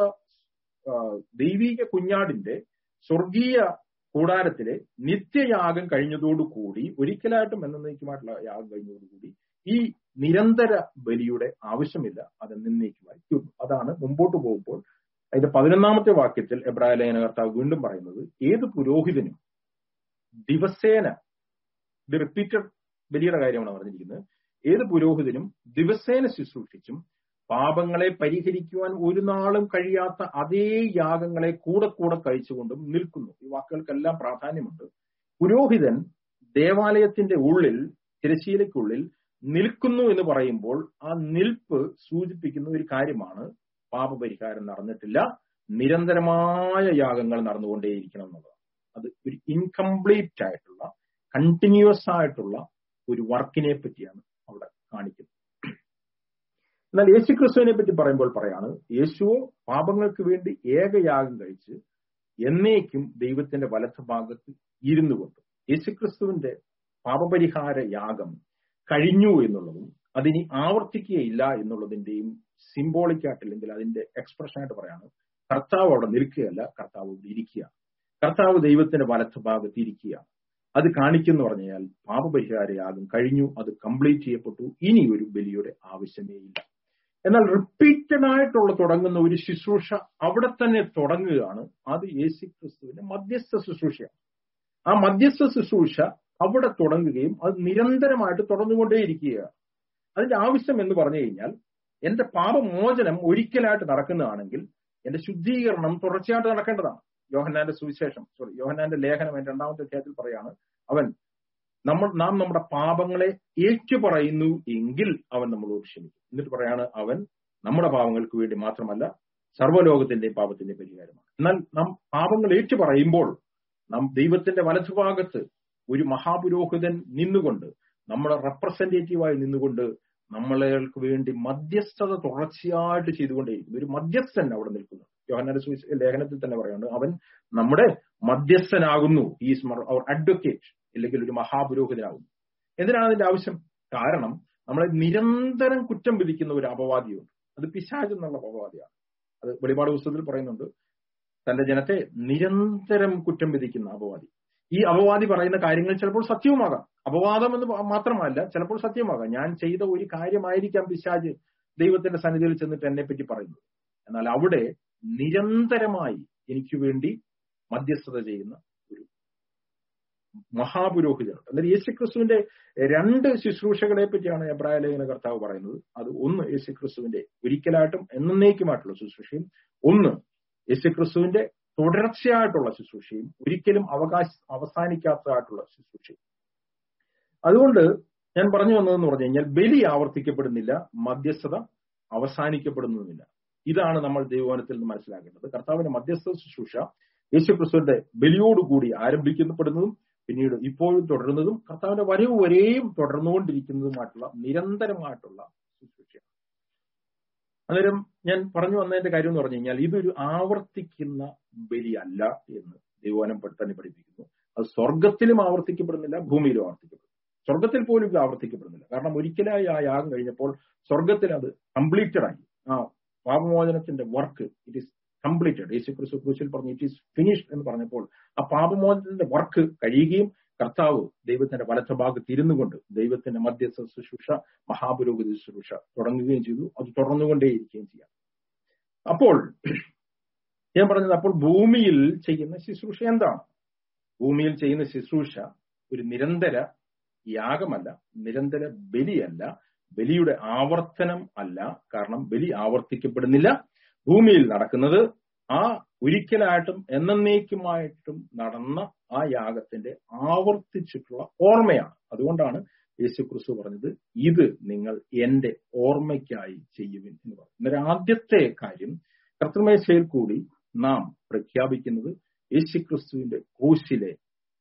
Speaker 1: ദൈവീക കുഞ്ഞാടിന്റെ സ്വർഗീയ കൂടാരത്തിലെ നിത്യയാഗം കഴിഞ്ഞതോടുകൂടി ഒരിക്കലായിട്ടും എന്നേക്കുമായിട്ടുള്ള യാഗം കഴിഞ്ഞതോടുകൂടി ഈ നിരന്തര ബലിയുടെ ആവശ്യമില്ല അത് എന്നേക്കുമായി തീർന്നു അതാണ് മുമ്പോട്ട് പോകുമ്പോൾ അതിന്റെ പതിനൊന്നാമത്തെ വാക്യത്തിൽ എബ്രായ ലേഖനകർത്താവ് വീണ്ടും പറയുന്നത് ഏത് പുരോഹിതനും ദിവസേന ഇത് റിപ്പീറ്റഡ് ബലിയുടെ കാര്യമാണ് പറഞ്ഞിരിക്കുന്നത് ഏത് പുരോഹിതനും ദിവസേന ശുശ്രൂഷിച്ചും പാപങ്ങളെ പരിഹരിക്കുവാൻ ഒരു നാളും കഴിയാത്ത അതേ യാഗങ്ങളെ കൂടെ കൂടെ കഴിച്ചുകൊണ്ടും നിൽക്കുന്നു ഈ വാക്കുകൾക്കെല്ലാം പ്രാധാന്യമുണ്ട് പുരോഹിതൻ ദേവാലയത്തിന്റെ ഉള്ളിൽ തിരശീലയ്ക്കുള്ളിൽ നിൽക്കുന്നു എന്ന് പറയുമ്പോൾ ആ നിൽപ്പ് സൂചിപ്പിക്കുന്ന ഒരു കാര്യമാണ് പാപപരിഹാരം നടന്നിട്ടില്ല നിരന്തരമായ യാഗങ്ങൾ നടന്നുകൊണ്ടേയിരിക്കണം എന്നുള്ളത് അത് ഒരു ഇൻകംപ്ലീറ്റ് ആയിട്ടുള്ള കണ്ടിന്യൂസ് ആയിട്ടുള്ള ഒരു വർക്കിനെ പറ്റിയാണ് അവിടെ കാണിക്കുന്നത് എന്നാൽ യേശു ക്രിസ്തുവിനെ പറ്റി പറയുമ്പോൾ പറയാണ് യേശുവോ പാപങ്ങൾക്ക് വേണ്ടി ഏകയാഗം കഴിച്ച് എന്നേക്കും ദൈവത്തിന്റെ വലത്ത് ഭാഗത്ത് ഇരുന്നു കൊണ്ട് യേശുക്രിസ്തുവിന്റെ പാപപരിഹാര യാഗം കഴിഞ്ഞു എന്നുള്ളതും അതിനി ആവർത്തിക്കുകയില്ല എന്നുള്ളതിന്റെയും സിംബോളിക് ആയിട്ടില്ലെങ്കിൽ അതിന്റെ എക്സ്പ്രഷൻ ആയിട്ട് പറയാണ് കർത്താവ് അവിടെ നിൽക്കുകയല്ല കർത്താവ് ഇവിടെ ഇരിക്കുക കർത്താവ് ദൈവത്തിന്റെ വലത്ത് ഭാഗത്ത് ഇരിക്കുക അത് കാണിക്കുന്നു പറഞ്ഞാൽ പാപപരിഹാര യാഗം കഴിഞ്ഞു അത് കംപ്ലീറ്റ് ചെയ്യപ്പെട്ടു ഇനി ഒരു ബലിയുടെ ആവശ്യമേ ഇല്ല എന്നാൽ റിപ്പീറ്റഡ് ആയിട്ടുള്ള തുടങ്ങുന്ന ഒരു ശുശ്രൂഷ അവിടെ തന്നെ തുടങ്ങുകയാണ് അത് യേശു ക്രിസ്തുവിന്റെ മധ്യസ്ഥ ശുശ്രൂഷയാണ് ആ മധ്യസ്ഥ ശുശ്രൂഷ അവിടെ തുടങ്ങുകയും അത് നിരന്തരമായിട്ട് തുടർന്നുകൊണ്ടേയിരിക്കുകയാണ് അതിന്റെ ആവശ്യം എന്ന് പറഞ്ഞു കഴിഞ്ഞാൽ എന്റെ പാപമോചനം ഒരിക്കലായിട്ട് നടക്കുന്നതാണെങ്കിൽ എന്റെ ശുദ്ധീകരണം തുടർച്ചയായിട്ട് നടക്കേണ്ടതാണ് യോഹന്നാന്റെ സുവിശേഷം സോറി യോഹന്നാന്റെ ലേഖനം എന്റെ രണ്ടാമത്തെ അധ്യായത്തിൽ പറയാണ് അവൻ നമ്മൾ നാം നമ്മുടെ പാപങ്ങളെ ഏറ്റുപറയുന്നു എങ്കിൽ അവൻ നമ്മളോട് ക്ഷമിക്കും എന്നിട്ട് പറയാണ് അവൻ നമ്മുടെ പാപങ്ങൾക്ക് വേണ്ടി മാത്രമല്ല സർവ്വലോകത്തിന്റെയും പാപത്തിന്റെയും പരിഹാരമാണ് എന്നാൽ നാം പാപങ്ങൾ ഏറ്റുപറയുമ്പോൾ നാം ദൈവത്തിന്റെ വലതുഭാഗത്ത് ഒരു മഹാപുരോഹിതൻ നിന്നുകൊണ്ട് നമ്മുടെ റെപ്രസെന്റേറ്റീവായി നിന്നുകൊണ്ട് നമ്മൾക്ക് വേണ്ടി മധ്യസ്ഥത തുടർച്ചയായിട്ട് ചെയ്തുകൊണ്ടേയിരിക്കുന്നു ഒരു മധ്യസ്ഥൻ അവിടെ നിൽക്കുന്നു യോഹന്നാന്റെ ലേഖനത്തിൽ തന്നെ പറയുന്നുണ്ട് അവൻ നമ്മുടെ മധ്യസ്ഥനാകുന്നു ഈസ് അവർ അഡ്വക്കേറ്റ് ഇല്ലെങ്കിൽ ഒരു മഹാപുരോഹിതനാകുന്നു എന്തിനാണ് അതിന്റെ ആവശ്യം കാരണം നമ്മളെ നിരന്തരം കുറ്റം വിധിക്കുന്ന ഒരു അപവാദിയുണ്ട് അത് പിശാജ് എന്നുള്ള അപവാദിയാണ് അത് വെളിപാട് പുസ്തകത്തിൽ പറയുന്നുണ്ട് തന്റെ ജനത്തെ നിരന്തരം കുറ്റം വിധിക്കുന്ന അപവാദി ഈ അപവാദി പറയുന്ന കാര്യങ്ങൾ ചിലപ്പോൾ സത്യവുമാകാം അപവാദം എന്ന് മാത്രമല്ല ചിലപ്പോൾ സത്യമാകാം ഞാൻ ചെയ്ത ഒരു കാര്യമായിരിക്കാം പിശാജ് ദൈവത്തിന്റെ സന്നിധിയിൽ ചെന്നിട്ട് എന്നെ പറ്റി പറയുന്നത് എന്നാൽ അവിടെ നിരന്തരമായി എനിക്ക് വേണ്ടി മധ്യസ്ഥത ചെയ്യുന്ന ഒരു മഹാപുരോഹിതനുണ്ട് എന്നാൽ യേശുക്രിസ്തുവിന്റെ രണ്ട് ശുശ്രൂഷകളെ പറ്റിയാണ് എബ്രായ ലേഖന കർത്താവ് പറയുന്നത് അത് ഒന്ന് യേശുക്രിസ്തുവിന്റെ ഒരിക്കലായിട്ടും എന്നേക്കുമായിട്ടുള്ള ശുശ്രൂഷയും ഒന്ന് യേശുക്രിസ്തുവിന്റെ തുടർച്ചയായിട്ടുള്ള ശുശ്രൂഷയും ഒരിക്കലും അവകാശ അവസാനിക്കാത്തതായിട്ടുള്ള ശുശ്രൂഷയും അതുകൊണ്ട് ഞാൻ പറഞ്ഞു വന്നതെന്ന് പറഞ്ഞു കഴിഞ്ഞാൽ ബലി ആവർത്തിക്കപ്പെടുന്നില്ല മധ്യസ്ഥത അവസാനിക്കപ്പെടുന്നതുമില്ല ഇതാണ് നമ്മൾ ദൈവവനത്തിൽ നിന്ന് മനസ്സിലാക്കേണ്ടത് കർത്താവിന്റെ മധ്യസ്ഥ ശുശ്രൂഷ യേശുക്രിസ്തുവിന്റെ ബലിയോടുകൂടി ആരംഭിക്കപ്പെടുന്നതും പിന്നീട് ഇപ്പോഴും തുടരുന്നതും കർത്താവിന്റെ വരവ് വരെയും തുടർന്നുകൊണ്ടിരിക്കുന്നതുമായിട്ടുള്ള നിരന്തരമായിട്ടുള്ള ശുശ്രൂഷയാണ് അന്നേരം ഞാൻ പറഞ്ഞു വന്നതിന്റെ കാര്യം എന്ന് പറഞ്ഞു കഴിഞ്ഞാൽ ഇതൊരു ആവർത്തിക്കുന്ന ബലിയല്ല എന്ന് ദൈവവനം തന്നെ പഠിപ്പിക്കുന്നു അത് സ്വർഗത്തിലും ആവർത്തിക്കപ്പെടുന്നില്ല ഭൂമിയിലും ആവർത്തിക്കപ്പെടുന്നു സ്വർഗത്തിൽ പോലും ഇത് ആവർത്തിക്കപ്പെടുന്നില്ല കാരണം ഒരിക്കലായി ആ യാഗം കഴിഞ്ഞപ്പോൾ സ്വർഗത്തിൽ അത് കംപ്ലീറ്റഡ് ആയി ആ പാപമോചനത്തിന്റെ വർക്ക് ഇറ്റ് ഈസ് കംപ്ലീറ്റഡ് യേശു ക്രിസ്തു ക്രൂശിൽ പറഞ്ഞു ഇറ്റ് ഈസ് ഫിനിഷ്ഡ് എന്ന് പറഞ്ഞപ്പോൾ ആ പാപമോചനത്തിന്റെ വർക്ക് കഴിയുകയും കർത്താവ് ദൈവത്തിന്റെ വലത്ത ഭാഗത്ത് ഇരുന്നു കൊണ്ട് ദൈവത്തിന്റെ മധ്യസ്ഥ ശുശ്രൂഷ മഹാപുരോഗതി ശുശ്രൂഷ തുടങ്ങുകയും ചെയ്തു അത് തുടർന്നുകൊണ്ടേയിരിക്കുകയും ചെയ്യാം അപ്പോൾ ഞാൻ പറഞ്ഞത് അപ്പോൾ ഭൂമിയിൽ ചെയ്യുന്ന ശുശ്രൂഷ എന്താണ് ഭൂമിയിൽ ചെയ്യുന്ന ശുശ്രൂഷ ഒരു നിരന്തര യാഗമല്ല നിരന്തര ബലിയല്ല ബലിയുടെ ആവർത്തനം അല്ല കാരണം ബലി ആവർത്തിക്കപ്പെടുന്നില്ല ഭൂമിയിൽ നടക്കുന്നത് ആ ഒരിക്കലായിട്ടും എന്നേക്കുമായിട്ടും നടന്ന ആ യാഗത്തിന്റെ ആവർത്തിച്ചിട്ടുള്ള ഓർമ്മയാണ് അതുകൊണ്ടാണ് യേശു ക്രിസ്തു പറഞ്ഞത് ഇത് നിങ്ങൾ എന്റെ ഓർമ്മയ്ക്കായി ചെയ്യുവിൻ എന്ന് പറഞ്ഞു അന്നേരം ആദ്യത്തെ കാര്യം കർത്തൃമേശയിൽ കൂടി നാം പ്രഖ്യാപിക്കുന്നത് യേശുക്രിസ്തുവിന്റെ ക്രൂശിലെ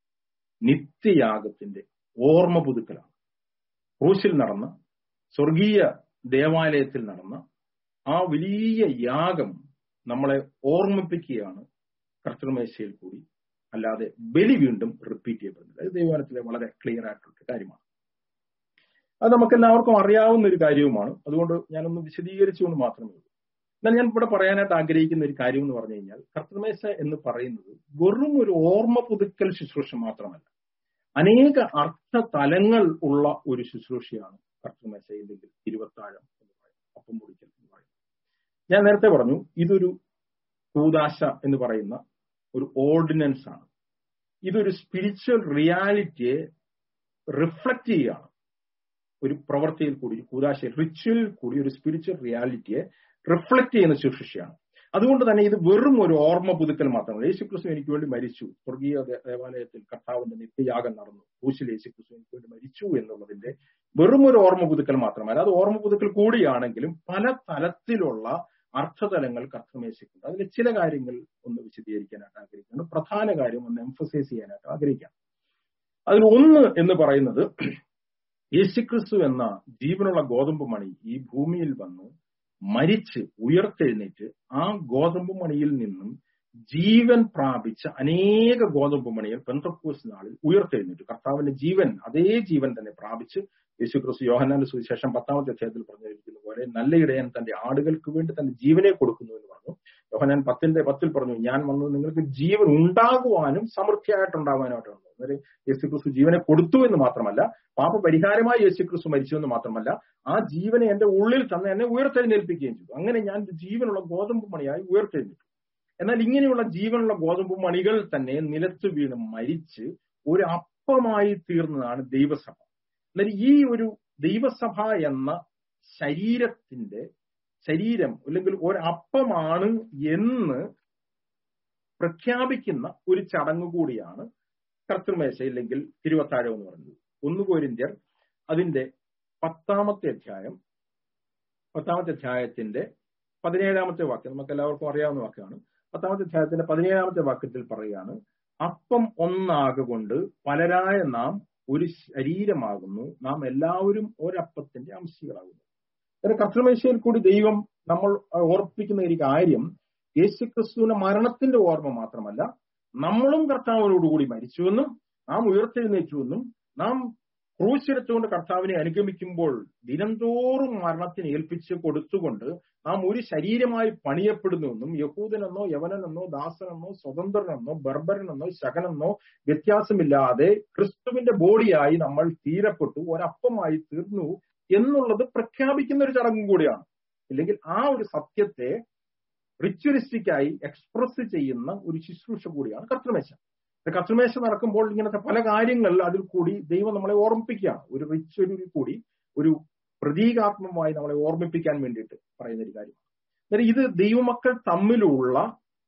Speaker 1: നിത്യയാഗത്തിന്റെ ഓർമ്മ പുതുക്കലാണ് ക്രൂശിൽ നടന്ന സ്വർഗീയ ദേവാലയത്തിൽ നടന്ന ആ വലിയ യാഗം നമ്മളെ ഓർമ്മിപ്പിക്കുകയാണ് കർത്തൃമേശയിൽ കൂടി അല്ലാതെ ബലി വീണ്ടും റിപ്പീറ്റ് ചെയ്യപ്പെടുന്നില്ല അത് ദൈവനത്തിലെ വളരെ ക്ലിയർ ആയിട്ടുള്ള കാര്യമാണ് അത് നമുക്ക് എല്ലാവർക്കും അറിയാവുന്ന ഒരു കാര്യവുമാണ് അതുകൊണ്ട് ഞാനൊന്ന് വിശദീകരിച്ചുകൊണ്ട് മാത്രമേ ഉള്ളൂ എന്നാൽ ഞാൻ ഇവിടെ പറയാനായിട്ട് ആഗ്രഹിക്കുന്ന ഒരു കാര്യം എന്ന് പറഞ്ഞു കഴിഞ്ഞാൽ കർത്തൃമേശ എന്ന് പറയുന്നത് വെറും ഒരു ഓർമ്മ പുതുക്കൽ ശുശ്രൂഷ മാത്രമല്ല അനേക അർത്ഥതലങ്ങൾ ഉള്ള ഒരു ശുശ്രൂഷയാണ് കർത്തൃമേശ ഇല്ലെങ്കിൽ തിരുവത്താഴം എന്ന് പറയുന്നത് അപ്പം പൊടിക്കൽ എന്ന് പറയുന്നത് ഞാൻ നേരത്തെ പറഞ്ഞു ഇതൊരു കൂതാശ എന്ന് പറയുന്ന ഒരു ഓർഡിനൻസ് ആണ് ഇതൊരു സ്പിരിച്വൽ റിയാലിറ്റിയെ റിഫ്ലക്ട് ചെയ്യുകയാണ് ഒരു പ്രവൃത്തിയിൽ കൂടി കൂതാശയിൽ റിച്വലിൽ കൂടി ഒരു സ്പിരിച്വൽ റിയാലിറ്റിയെ റിഫ്ലക്ട് ചെയ്യുന്ന ശുശ്രൂഷയാണ് അതുകൊണ്ട് തന്നെ ഇത് വെറും ഒരു ഓർമ്മ പുതുക്കൽ മാത്രമല്ല യേശുക്രിസ്തു എനിക്ക് വേണ്ടി മരിച്ചു സ്വർഗീയ ദേവാലയത്തിൽ കർത്താവിന്റെ നിത്യയാഗം നടന്നു ക്രൂശിൽ യേശുക്രിസ്തു എനിക്ക് വേണ്ടി മരിച്ചു എന്നുള്ളതിന്റെ വെറും ഒരു ഓർമ്മ പുതുക്കൽ മാത്രമല്ല അത് ഓർമ്മ പുതുക്കൽ കൂടിയാണെങ്കിലും പല തലത്തിലുള്ള അർത്ഥതലങ്ങൾ കർത്തമേശിക്കുണ്ട് അതിൽ ചില കാര്യങ്ങൾ ഒന്ന് വിശദീകരിക്കാനായിട്ട് ആഗ്രഹിക്കുന്നു പ്രധാന കാര്യം ഒന്ന് എംഫസൈസ് ചെയ്യാനായിട്ട് ആഗ്രഹിക്കാം അതിൽ ഒന്ന് എന്ന് പറയുന്നത് യേശുക്രിസ്തു എന്ന ജീവനുള്ള ഗോതമ്പ് മണി ഈ ഭൂമിയിൽ വന്ന് മരിച്ച് ഉയർത്തെഴുന്നേറ്റ് ആ ഗോതമ്പ് മണിയിൽ നിന്നും ജീവൻ പ്രാപിച്ച അനേക ഗോതമ്പ് മണികൾ പെന്തക്കോസ് നാളിൽ ഉയർത്തെഴുന്നേറ്റു കർത്താവിന്റെ ജീവൻ അതേ ജീവൻ തന്നെ പ്രാപിച്ച് യേശു ക്രിസ്തു യോഹന്നാന്റെ സുവിശേഷം പത്താമത്തെ അധ്യായത്തിൽ പറഞ്ഞിരിക്കുന്ന പോലെ നല്ല ഇടയൻ തന്റെ ആടുകൾക്ക് വേണ്ടി തന്റെ ജീവനെ കൊടുക്കുന്നു എന്ന് പറഞ്ഞു യോഹന്നാൻ പത്തിന്റെ പത്തിൽ പറഞ്ഞു ഞാൻ വന്നത് നിങ്ങൾക്ക് ജീവൻ ഉണ്ടാകുവാനും സമൃദ്ധിയായിട്ടുണ്ടാകാനായിട്ടാണ് അന്നേരം യേശു ക്രിസ്തു ജീവനെ കൊടുത്തു എന്ന് മാത്രമല്ല പാപ പരിഹാരമായി യേശു ക്രിസ്തു മരിച്ചു എന്ന് മാത്രമല്ല ആ ജീവനെ എന്റെ ഉള്ളിൽ തന്നെ എന്നെ ഉയർത്തെഴുന്നേൽപ്പിക്കുകയും ചെയ്തു അങ്ങനെ ഞാൻ ജീവനുള്ള ഗോതമ്പ് മണിയായി ഉയർത്തെഴുന്നേറ്റു എന്നാൽ ഇങ്ങനെയുള്ള ജീവനുള്ള ഗോതമ്പ് മണികൾ തന്നെ നിലത്ത് വീണ് മരിച്ച് ഒരു അപ്പമായി തീർന്നതാണ് ദൈവസഭ എന്നാൽ ഈ ഒരു ദൈവസഭ എന്ന ശരീരത്തിന്റെ ശരീരം അല്ലെങ്കിൽ ഒരപ്പമാണ് എന്ന് പ്രഖ്യാപിക്കുന്ന ഒരു ചടങ്ങ് കൂടിയാണ് കർത്തൃമേശ ഇല്ലെങ്കിൽ തിരുവത്താഴം എന്ന് പറയുന്നത് ഒന്ന് കോരിന്ത്യർ അതിന്റെ പത്താമത്തെ അധ്യായം പത്താമത്തെ അധ്യായത്തിന്റെ പതിനേഴാമത്തെ വാക്യം നമുക്ക് എല്ലാവർക്കും അറിയാവുന്ന വാക്കാണ് പത്താമത്തെ അധ്യായത്തിന്റെ പതിനേഴാമത്തെ വാക്യത്തിൽ പറയുകയാണ് അപ്പം ഒന്നാകൊണ്ട് പലരായ നാം ഒരു ശരീരമാകുന്നു നാം എല്ലാവരും ഒരപ്പത്തിന്റെ അംശികളാകുന്നു അങ്ങനെ കർത്തൃമേശയിൽ കൂടി ദൈവം നമ്മൾ ഓർപ്പിക്കുന്ന ഒരു കാര്യം യേശുക്രിസ്തുവിന്റെ മരണത്തിന്റെ ഓർമ്മ മാത്രമല്ല നമ്മളും കർത്താവിനോടുകൂടി മരിച്ചുവെന്നും നാം ഉയർത്തെഴുന്നേറ്റു എന്നും നാം ക്രൂശെടുത്തുകൊണ്ട് കർത്താവിനെ അനുഗമിക്കുമ്പോൾ ദിനംതോറും മരണത്തിന് ഏൽപ്പിച്ച് കൊടുത്തുകൊണ്ട് നാം ഒരു ശരീരമായി പണിയപ്പെടുന്നുവെന്നും യഹൂദനെന്നോ യവനനെന്നോ ദാസനെന്നോ സ്വതന്ത്രനെന്നോ ബർബരനെന്നോ ശകനെന്നോ വ്യത്യാസമില്ലാതെ ക്രിസ്തുവിന്റെ ബോഡിയായി നമ്മൾ തീരപ്പെട്ടു ഒരപ്പമായി തീർന്നു എന്നുള്ളത് പ്രഖ്യാപിക്കുന്ന ഒരു ചടങ്ങും കൂടിയാണ് ഇല്ലെങ്കിൽ ആ ഒരു സത്യത്തെ റിച്വലിസ്റ്റിക്കായി എക്സ്പ്രസ് ചെയ്യുന്ന ഒരു ശുശ്രൂഷ കൂടിയാണ് കർത്തൃമേശ കർത്തൃമേശ നടക്കുമ്പോൾ ഇങ്ങനത്തെ പല കാര്യങ്ങൾ അതിൽ കൂടി ദൈവം നമ്മളെ ഓർമ്മിപ്പിക്കുകയാണ് ഒരു റിച്വലിൽ കൂടി ഒരു പ്രതീകാത്മകമായി നമ്മളെ ഓർമ്മിപ്പിക്കാൻ വേണ്ടിയിട്ട് പറയുന്ന ഒരു കാര്യമാണ് അന്നേരം ഇത് ദൈവമക്കൾ തമ്മിലുള്ള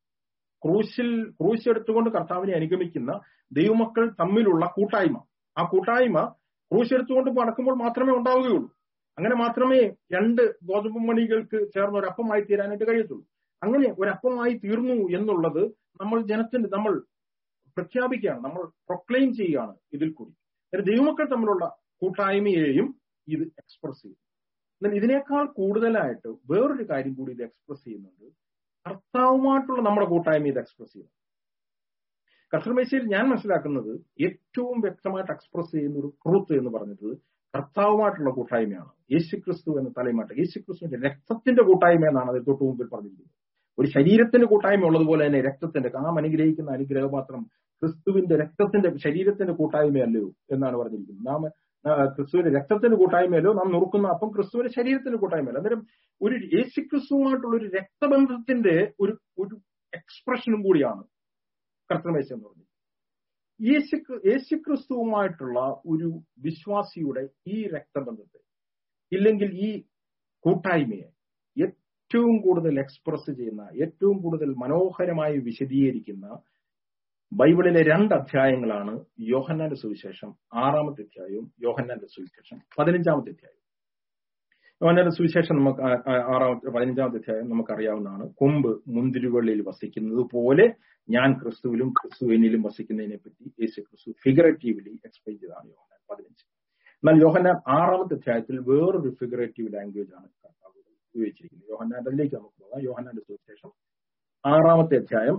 Speaker 1: ക്രൂശിൽ ക്രൂശ് എടുത്തുകൊണ്ട് കർത്താവിനെ അനുഗമിക്കുന്ന ദൈവമക്കൾ തമ്മിലുള്ള കൂട്ടായ്മ ആ കൂട്ടായ്മ ക്രൂശ് എടുത്തുകൊണ്ട് നടക്കുമ്പോൾ മാത്രമേ ഉണ്ടാവുകയുള്ളൂ അങ്ങനെ മാത്രമേ രണ്ട് ഗോതമ്പ് മണികൾക്ക് ചേർന്ന് ഒരു അപ്പമായി തീരാനായിട്ട് കഴിയത്തുള്ളൂ അങ്ങനെ ഒരപ്പമായി തീർന്നു എന്നുള്ളത് നമ്മൾ ജനത്തിന് നമ്മൾ പ്രഖ്യാപിക്കുകയാണ് നമ്മൾ പ്രൊക്ലെയിം ചെയ്യുകയാണ് ഇതിൽ കൂടി ദൈവമക്കൾ തമ്മിലുള്ള കൂട്ടായ്മയെയും ഇത് എക്സ്പ്രസ് ചെയ്യും എന്നാൽ ഇതിനേക്കാൾ കൂടുതലായിട്ട് വേറൊരു കാര്യം കൂടി ഇത് എക്സ്പ്രസ് ചെയ്യുന്നുണ്ട് കർത്താവുമായിട്ടുള്ള നമ്മുടെ കൂട്ടായ്മ ഇത് എക്സ്പ്രസ് ചെയ്യുന്നു കർത്തൃമേശയിൽ ഞാൻ മനസ്സിലാക്കുന്നത് ഏറ്റവും വ്യക്തമായിട്ട് എക്സ്പ്രസ് ചെയ്യുന്ന ഒരു ട്രൂത്ത് എന്ന് പറഞ്ഞത് കർത്താവുമായിട്ടുള്ള കൂട്ടായ്മയാണ് യേശുക്രിസ്തു എന്ന തലമാട്ട് യേശുക്രിസ്തുവിന്റെ രക്തത്തിന്റെ കൂട്ടായ്മ എന്നാണ് അത് തൊട്ടു മുമ്പിൽ പറഞ്ഞിരിക്കുന്നത് ഒരു ശരീരത്തിന്റെ കൂട്ടായ്മ ഉള്ളതുപോലെ തന്നെ രക്തത്തിന്റെ നാം അനുഗ്രഹിക്കുന്ന അനുഗ്രഹപാത്രം ക്രിസ്തുവിന്റെ രക്തത്തിന്റെ ശരീരത്തിന്റെ കൂട്ടായ്മയല്ലോ എന്നാണ് പറഞ്ഞിരിക്കുന്നത് നാം ക്രിസ്തുവിന്റെ രക്തത്തിന്റെ കൂട്ടായ്മയല്ലോ നാം നുറുക്കുന്ന അപ്പം ക്രിസ്തുവിന്റെ ശരീരത്തിന്റെ കൂട്ടായ്മയല്ലോ അന്നേരം ഒരു യേശുക്രിസ്തുവുമായിട്ടുള്ള ഒരു രക്തബന്ധത്തിന്റെ ഒരു ഒരു എക്സ്പ്രഷനും കൂടിയാണ് കർത്തമേശ എന്ന് പറഞ്ഞത് യേശു യേശുക്രിസ്തുവുമായിട്ടുള്ള ഒരു വിശ്വാസിയുടെ ഈ രക്തബന്ധത്തെ ഇല്ലെങ്കിൽ ഈ കൂട്ടായ്മയെ ഏറ്റവും കൂടുതൽ എക്സ്പ്രസ് ചെയ്യുന്ന ഏറ്റവും കൂടുതൽ മനോഹരമായി വിശദീകരിക്കുന്ന ബൈബിളിലെ രണ്ട് അധ്യായങ്ങളാണ് യോഹന്നാന്റെ സുവിശേഷം ആറാമത്തെ അധ്യായവും യോഹന്നാന്റെ സുവിശേഷം പതിനഞ്ചാമത്തെ അധ്യായം യോഹന്നാന്റെ സുവിശേഷം നമുക്ക് ആറാമത്തെ പതിനഞ്ചാമത്തെ അധ്യായം നമുക്കറിയാവുന്നതാണ് കൊമ്പ് മുന്തിരിവള്ളിയിൽ വസിക്കുന്നത് പോലെ ഞാൻ ക്രിസ്തുവിലും ക്രിസ്തു എന്നിലും വസിക്കുന്നതിനെ പറ്റി യേശു ക്രിസ്തു ഫിഗറേറ്റീവ്ലി എക്സ്പ്ലെയിൻ ചെയ്തതാണ് യോഹന്നാൻ പതിനഞ്ച് എന്നാൽ യോഹന്നാൻ ആറാമത്തെ അധ്യായത്തിൽ വേറൊരു ഫിഗറേറ്റീവ് ലാംഗ്വേജ് ആണ് കർത്താവ് ഉപയോഗിച്ചിരിക്കുന്നത് യോഹന്നാനിലേക്ക് നമുക്ക് പോകാം യോഹന്നാന്റെ സുവിശേഷം ആറാമത്തെ അധ്യായം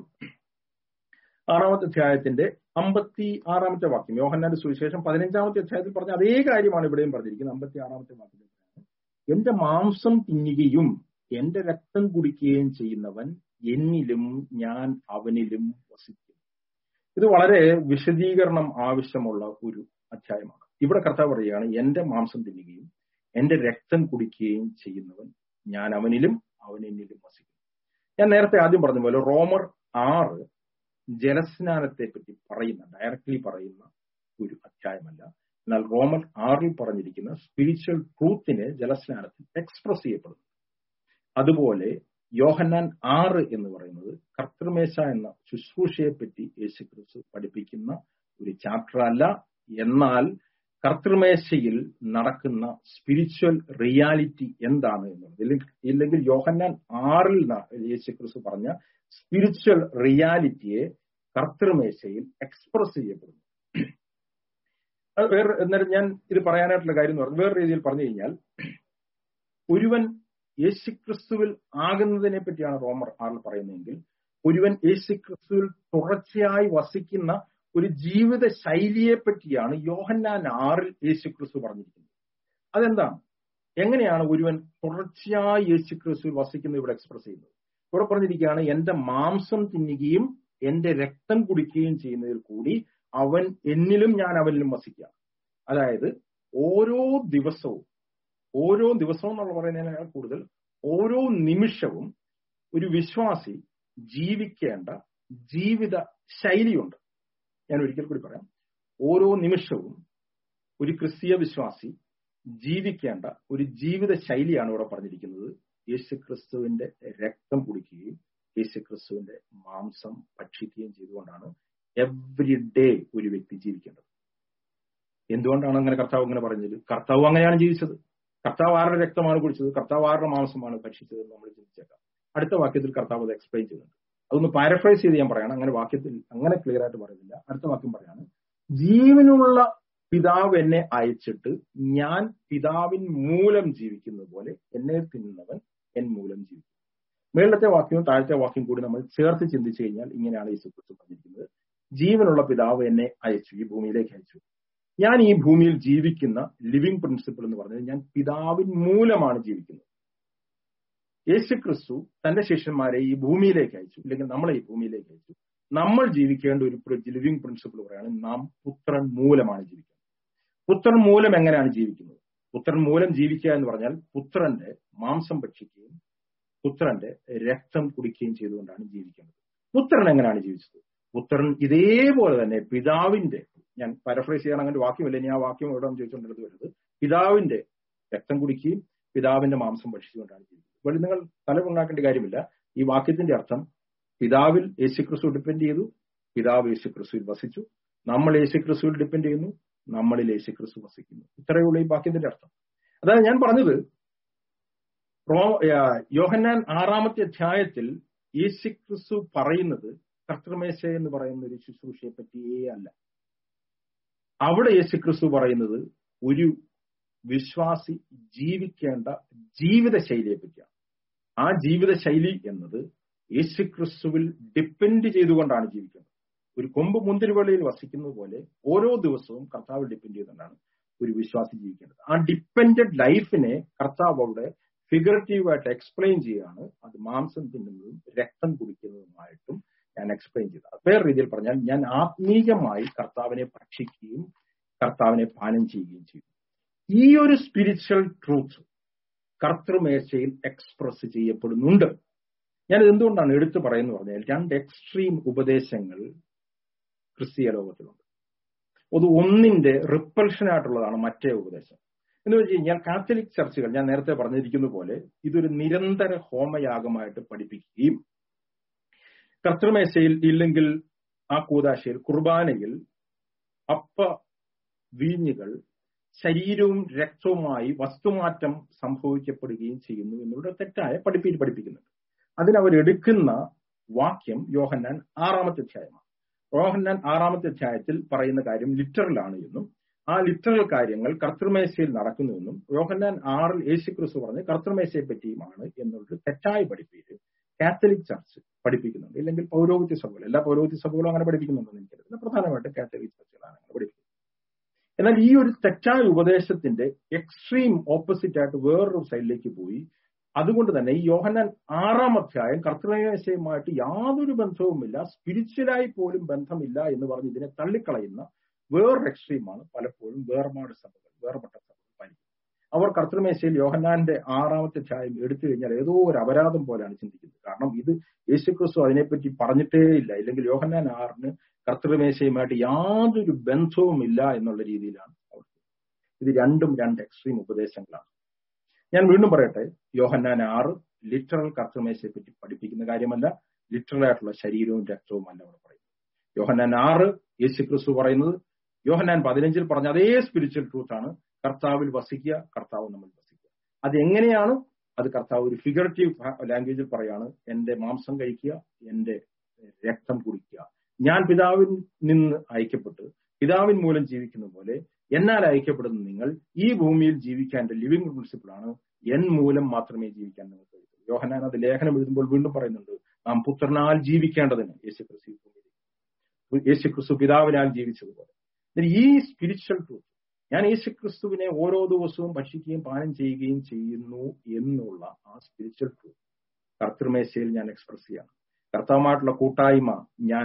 Speaker 1: ആറാമത്തെ അധ്യായത്തിന്റെ അമ്പത്തി ആറാമത്തെ വാക്യം യോഹന്നാന്റെ സുവിശേഷം പതിനഞ്ചാമത്തെ അധ്യായത്തിൽ പറഞ്ഞ അതേ കാര്യമാണ് ഇവിടെയും പറഞ്ഞിരിക്കുന്നത് അമ്പത്തി ആറാമത്തെ വാക്യം എന്റെ മാംസം തിന്നുകയും എന്റെ രക്തം കുടിക്കുകയും ചെയ്യുന്നവൻ എന്നിലും ഞാൻ അവനിലും വസിക്കും ഇത് വളരെ വിശദീകരണം ആവശ്യമുള്ള ഒരു അധ്യായമാണ് ഇവിടെ കർത്താവ് പറയുകയാണ് എന്റെ മാംസം തിന്നുകയും എന്റെ രക്തം കുടിക്കുകയും ചെയ്യുന്നവൻ ഞാൻ അവനിലും അവൻ എന്നിലും വസിക്കും ഞാൻ നേരത്തെ ആദ്യം പറഞ്ഞ പോലെ റോമർ ആറ് ജലസ്നാനത്തെ പറ്റി പറയുന്ന ഡയറക്ട്ലി പറയുന്ന ഒരു അധ്യായമല്ല എന്നാൽ റോമൻ ആറിൽ പറഞ്ഞിരിക്കുന്ന സ്പിരിച്വൽ ട്രൂത്തിനെ ജലസ്നാനത്തിൽ എക്സ്പ്രസ് ചെയ്യപ്പെടുന്നു അതുപോലെ യോഹന്നാൻ ആറ് എന്ന് പറയുന്നത് കർത്തൃമേശ എന്ന ശുശ്രൂഷയെ പറ്റി യേശുക്രിസ്തു പഠിപ്പിക്കുന്ന ഒരു ചാപ്റ്റർ അല്ല എന്നാൽ കർത്തൃമേശയിൽ നടക്കുന്ന സ്പിരിച്വൽ റിയാലിറ്റി എന്താണ് എന്നുള്ളത് ഇല്ലെങ്കിൽ യോഹന്നാൻ ആറിൽ യേശുക്രിസ്തു പറഞ്ഞ സ്പിരിച്വൽ റിയാലിറ്റിയെ കർത്തൃമേശയിൽ എക്സ്പ്രസ് ചെയ്യപ്പെടുന്നു വേറെ എന്നാലും ഞാൻ ഇത് പറയാനായിട്ടുള്ള കാര്യം എന്ന് പറഞ്ഞു വേറെ രീതിയിൽ പറഞ്ഞു കഴിഞ്ഞാൽ ഒരുവൻ യേശുക്രിസ്തുവിൽ ആകുന്നതിനെ പറ്റിയാണ് റോമർ ആറിൽ പറയുന്നതെങ്കിൽ ഒരുവൻ യേശുക്രിസ്തുവിൽ തുടർച്ചയായി വസിക്കുന്ന ഒരു ജീവിത ശൈലിയെ പറ്റിയാണ് യോഹന്നാൻ ആറിൽ യേശുക്രിസ്തു പറഞ്ഞിരിക്കുന്നത് അതെന്താണ് എങ്ങനെയാണ് ഒരുവൻ തുടർച്ചയായി യേശുക്രിസ്തുവിൽ വസിക്കുന്നത് ഇവിടെ എക്സ്പ്രസ് ചെയ്യുന്നത് ഇവിടെ പറഞ്ഞിരിക്കുകയാണ് എന്റെ മാംസം തിന്നുകയും എന്റെ രക്തം കുടിക്കുകയും ചെയ്യുന്നതിൽ കൂടി അവൻ എന്നിലും ഞാൻ അവനിലും വസിക്കുക അതായത് ഓരോ ദിവസവും ഓരോ ദിവസവും എന്നുള്ള പറയുന്നതിനേക്കാൾ കൂടുതൽ ഓരോ നിമിഷവും ഒരു വിശ്വാസി ജീവിക്കേണ്ട ജീവിത ശൈലിയുണ്ട് ഞാൻ ഒരിക്കൽ കൂടി പറയാം ഓരോ നിമിഷവും ഒരു ക്രിസ്തീയ വിശ്വാസി ജീവിക്കേണ്ട ഒരു ജീവിത ശൈലിയാണ് ഇവിടെ പറഞ്ഞിരിക്കുന്നത് യേശുക്രിസ്തുവിന്റെ രക്തം കുടിക്കുകയും യേശുക്രിസ്തുവിന്റെ മാംസം ഭക്ഷിക്കുകയും ചെയ്തുകൊണ്ടാണ് എവ്രി ഡേ ഒരു വ്യക്തി ജീവിക്കേണ്ടത് എന്തുകൊണ്ടാണ് അങ്ങനെ കർത്താവ് അങ്ങനെ പറഞ്ഞത് കർത്താവ് അങ്ങനെയാണ് ജീവിച്ചത് കർത്താവ് ആരുടെ രക്തമാണ് കുടിച്ചത് കർത്താവ് ആരുടെ മാംസമാണ് ഭക്ഷിച്ചത് എന്ന് നമ്മൾ ചിന്തിച്ചേക്കാം അടുത്ത വാക്യത്തിൽ കർത്താവ് അത് എക്സ്പ്ലെയിൻ ചെയ്യുന്നുണ്ട് അതൊന്ന് പാരഫ്രൈസ് ചെയ്ത് ഞാൻ പറയണം അങ്ങനെ വാക്യത്തിൽ അങ്ങനെ ക്ലിയർ ആയിട്ട് പറയുന്നില്ല അടുത്ത വാക്യം പറയാണ് ജീവനുള്ള പിതാവ് എന്നെ അയച്ചിട്ട് ഞാൻ പിതാവിൻ മൂലം ജീവിക്കുന്നത് പോലെ എന്നെ തിന്നുന്നവൻ എൻ മൂലം ജീവിക്കും മേളത്തെ വാക്യവും താഴത്തെ വാക്യം കൂടി നമ്മൾ ചേർത്ത് ചിന്തിച്ചു കഴിഞ്ഞാൽ ഇങ്ങനെയാണ് യേശുക്രിസ്തു പറഞ്ഞിരിക്കുന്നത് ജീവനുള്ള പിതാവ് എന്നെ അയച്ചു ഈ ഭൂമിയിലേക്ക് അയച്ചു ഞാൻ ഈ ഭൂമിയിൽ ജീവിക്കുന്ന ലിവിംഗ് പ്രിൻസിപ്പിൾ എന്ന് പറഞ്ഞത് ഞാൻ പിതാവിൻ മൂലമാണ് ജീവിക്കുന്നത് യേശു ക്രിസ്തു തന്റെ ശിഷ്യന്മാരെ ഈ ഭൂമിയിലേക്ക് അയച്ചു അല്ലെങ്കിൽ നമ്മളെ ഈ ഭൂമിയിലേക്ക് അയച്ചു നമ്മൾ ജീവിക്കേണ്ട ഒരു ലിവിംഗ് പ്രിൻസിപ്പിൾ പറയുകയാണ് നാം പുത്രൻ മൂലമാണ് ജീവിക്കുന്നത് പുത്രൻ മൂലം എങ്ങനെയാണ് ജീവിക്കുന്നത് പുത്രൻ മൂലം ജീവിക്കുക എന്ന് പറഞ്ഞാൽ പുത്രന്റെ മാംസം ഭക്ഷിക്കുകയും പുത്രന്റെ രക്തം കുടിക്കുകയും ചെയ്തുകൊണ്ടാണ് ജീവിക്കുന്നത് പുത്രൻ എങ്ങനെയാണ് ജീവിച്ചത് പുത്രൻ ഇതേപോലെ തന്നെ പിതാവിന്റെ ഞാൻ പാരഫ്രൈസ് ചെയ്യാൻ അങ്ങനെ വാക്യമല്ല ഇനി ആ വാക്യം എവിടെ ചോദിച്ചുകൊണ്ടിരുന്നത് വരുന്നത് പിതാവിന്റെ രക്തം കുടിക്കുകയും പിതാവിന്റെ മാംസം ഭക്ഷിച്ചുകൊണ്ടാണ് ജീവിക്കുന്നത് ഇവിടെ നിങ്ങൾ തലമുണ്ടാക്കേണ്ട കാര്യമില്ല ഈ വാക്യത്തിന്റെ അർത്ഥം പിതാവിൽ യേശുക്രിസ്തു ഡിപ്പെൻഡ് ചെയ്തു പിതാവ് യേശുക്രിസ്തുവിൽ വസിച്ചു നമ്മൾ യേശുക്രിസ്തുവിൽ ഡിപ്പെൻഡ് ചെയ്യുന്നു നമ്മളിൽ യേശുക്രിസ്തു വസിക്കുന്നു ഇത്രയേ ഉള്ളൂ ഈ വാക്യത്തിന്റെ അർത്ഥം അതായത് ഞാൻ പറഞ്ഞത് യോഹന്നാൻ ആറാമത്തെ അധ്യായത്തിൽ യേശുക്രിസ്തു പറയുന്നത് കർത്തൃമേശ എന്ന് പറയുന്ന ഒരു ശുശ്രൂഷയെ പറ്റിയേ അല്ല അവിടെ യേശുക്രിസ്തു പറയുന്നത് ഒരു വിശ്വാസി ജീവിക്കേണ്ട ജീവിത ശൈലിയെ പറ്റിയാണ് ആ ജീവിത ശൈലി എന്നത് യേശുക്രിസ്തുവിൽ ഡിപ്പെൻഡ് ചെയ്തുകൊണ്ടാണ് ജീവിക്കുന്നത് ഒരു കൊമ്പ് മുന്തിരിവള്ളിയിൽ വസിക്കുന്നത് പോലെ ഓരോ ദിവസവും കർത്താവിൽ ഡിപ്പെൻഡ് ചെയ്തുകൊണ്ടാണ് ഒരു വിശ്വാസി ജീവിക്കേണ്ടത് ആ ഡിപ്പെൻഡഡ് ലൈഫിനെ കർത്താവ് അവിടെ ഫിഗറേറ്റീവായിട്ട് എക്സ്പ്ലെയിൻ ചെയ്യുകയാണ് അത് മാംസം തിന്നുന്നതും രക്തം കുടിക്കുന്നതുമായിട്ടും ഞാൻ എക്സ്പ്ലെയിൻ ചെയ്തത് വേറെ രീതിയിൽ പറഞ്ഞാൽ ഞാൻ ആത്മീകമായി കർത്താവിനെ ഭക്ഷിക്കുകയും കർത്താവിനെ പാനം ചെയ്യുകയും ചെയ്തു ഈ ഒരു സ്പിരിച്വൽ ട്രൂത്ത് കർത്തൃമേശയിൽ എക്സ്പ്രസ് ചെയ്യപ്പെടുന്നുണ്ട് ഞാൻ എന്തുകൊണ്ടാണ് എടുത്തു പറയുന്നത് പറഞ്ഞാൽ രണ്ട് എക്സ്ട്രീം ഉപദേശങ്ങൾ ക്രിസ്തീയ ലോകത്തിലുണ്ട് അത് ഒന്നിന്റെ റിപ്പൽഷൻ ആയിട്ടുള്ളതാണ് മറ്റേ ഉപദേശം എന്ന് വെച്ച് കഴിഞ്ഞാൽ കാത്തലിക് ചർച്ചുകൾ ഞാൻ നേരത്തെ പറഞ്ഞിരിക്കുന്ന പോലെ ഇതൊരു നിരന്തര ഹോമയാഗമായിട്ട് പഠിപ്പിക്കുകയും കർത്തൃമേശയിൽ ഇല്ലെങ്കിൽ ആ കൂതാശയിൽ കുർബാനയിൽ അപ്പ വീഞ്ഞുകൾ ശരീരവും രക്തവുമായി വസ്തുമാറ്റം സംഭവിക്കപ്പെടുകയും ചെയ്യുന്നു എന്നുള്ള തെറ്റായ പഠിപ്പിൽ പഠിപ്പിക്കുന്നുണ്ട് അതിനവരെടുക്കുന്ന വാക്യം യോഹന്നാൻ ആറാമത്തെ അധ്യായമാണ് യോഹന്നാൻ ആറാമത്തെ അധ്യായത്തിൽ പറയുന്ന കാര്യം ലിറ്ററലാണ് എന്നും ആ ലിറ്ററൽ കാര്യങ്ങൾ കർത്തൃമേശയിൽ നടക്കുന്നുവെന്നും യോഹന്നാൻ ആറിൽ യേശുക്രിസ്തു പറഞ്ഞ് കർത്തൃമേശയെ പറ്റിയുമാണ് എന്നുള്ളൊരു തെറ്റായ പഠിപ്പീര് കാത്തലിക് ചർച്ച് പഠിപ്പിക്കുന്നുണ്ട് ഇല്ലെങ്കിൽ പൗരോഹിത്യ സഭകൾ എല്ലാ പൗരോഹിത്യ സഭകളും അങ്ങനെ പഠിപ്പിക്കുന്നുണ്ടെന്ന് എനിക്കറിയില്ല പ്രധാനമായിട്ട് കാത്തലിക് ചർച്ചുകളാണ് അങ്ങനെ പഠിപ്പിക്കുന്നത് എന്നാൽ ഈ ഒരു തെറ്റായ ഉപദേശത്തിന്റെ എക്സ്ട്രീം ഓപ്പോസിറ്റ് ആയിട്ട് വേറൊരു സൈഡിലേക്ക് പോയി അതുകൊണ്ട് തന്നെ ഈ യോഹന്നാൻ ആറാം അധ്യായം കർത്തൃമേശയുമായിട്ട് യാതൊരു ബന്ധവുമില്ല സ്പിരിച്വലായി പോലും ബന്ധമില്ല എന്ന് പറഞ്ഞ് ഇതിനെ തള്ളിക്കളയുന്ന വേറൊരു എക്സ്ട്രീമാണ് പലപ്പോഴും വേർപാട് സഭകൾ വേർപെട്ട സഭകൾ പാലിക്കുന്നത് അവർ കർത്തൃമേശയിൽ യോഹന്നാന്റെ ആറാമത്തെ അധ്യായം എടുത്തു കഴിഞ്ഞാൽ ഏതോ ഒരു അപരാധം പോലെയാണ് ചിന്തിക്കുന്നത് കാരണം ഇത് യേശുക്രിസ്തു അതിനെപ്പറ്റി പറഞ്ഞിട്ടേ ഇല്ല ഇല്ലെങ്കിൽ യോഹന്നാൻ ആറിന് കർത്തൃമേശയുമായിട്ട് യാതൊരു ബന്ധവുമില്ല എന്നുള്ള രീതിയിലാണ് അവർ ഇത് രണ്ടും രണ്ട് എക്സ്ട്രീം ഉപദേശങ്ങളാണ് ഞാൻ വീണ്ടും പറയട്ടെ യോഹന്നാൻ ആറ് ലിറ്ററൽ കർത്തൃമേശയെ പറ്റി പഠിപ്പിക്കുന്ന കാര്യമല്ല ലിറ്ററൽ ആയിട്ടുള്ള ശരീരവും രക്തവും അല്ല അവിടെ പറയുന്നത് യോഹന്നാൻ ആറ് യേശു ക്രിസ്തു പറയുന്നത് യോഹന്നാൻ പതിനഞ്ചിൽ പറഞ്ഞ അതേ സ്പിരിച്വൽ ട്രൂത്ത് ആണ് കർത്താവിൽ വസിക്കുക കർത്താവ് നമ്മൾ വസിക്കുക അത് എങ്ങനെയാണ് അത് കർത്താവ് ഒരു ഫിഗറേറ്റീവ് ലാംഗ്വേജിൽ പറയാണ് എന്റെ മാംസം കഴിക്കുക എന്റെ രക്തം കുടിക്കുക ഞാൻ പിതാവിൽ നിന്ന് അയക്കപ്പെട്ട് പിതാവിൻ മൂലം ജീവിക്കുന്ന പോലെ എന്നാൽ അയക്കപ്പെടുന്ന നിങ്ങൾ ഈ ഭൂമിയിൽ ജീവിക്കാൻ ലിവിംഗ് പ്രിൻസിപ്പിൾ ആണ് എൻ മൂലം മാത്രമേ ജീവിക്കാൻ നിങ്ങൾക്ക് കഴിയൂ യോഹനാൻ അത് ലേഖനം എഴുതുമ്പോൾ വീണ്ടും പറയുന്നുണ്ട് നാം പുത്രനാൽ ജീവിക്കേണ്ടതിന് യേശു ക്രിസ്തു യേശു ക്രിസ്തു പിതാവിനാൽ ജീവിച്ചതുപോലെ ഈ സ്പിരിച്വൽ ട്രൂത്ത് ഞാൻ യേശു ക്രിസ്തുവിനെ ഓരോ ദിവസവും ഭക്ഷിക്കുകയും പാനം ചെയ്യുകയും ചെയ്യുന്നു എന്നുള്ള ആ സ്പിരിച്വൽ ട്രൂത്ത് കർത്തൃമേശയിൽ ഞാൻ എക്സ്പ്രസ് ചെയ്യണം കർത്താവുമായിട്ടുള്ള കൂട്ടായ്മ ഞാൻ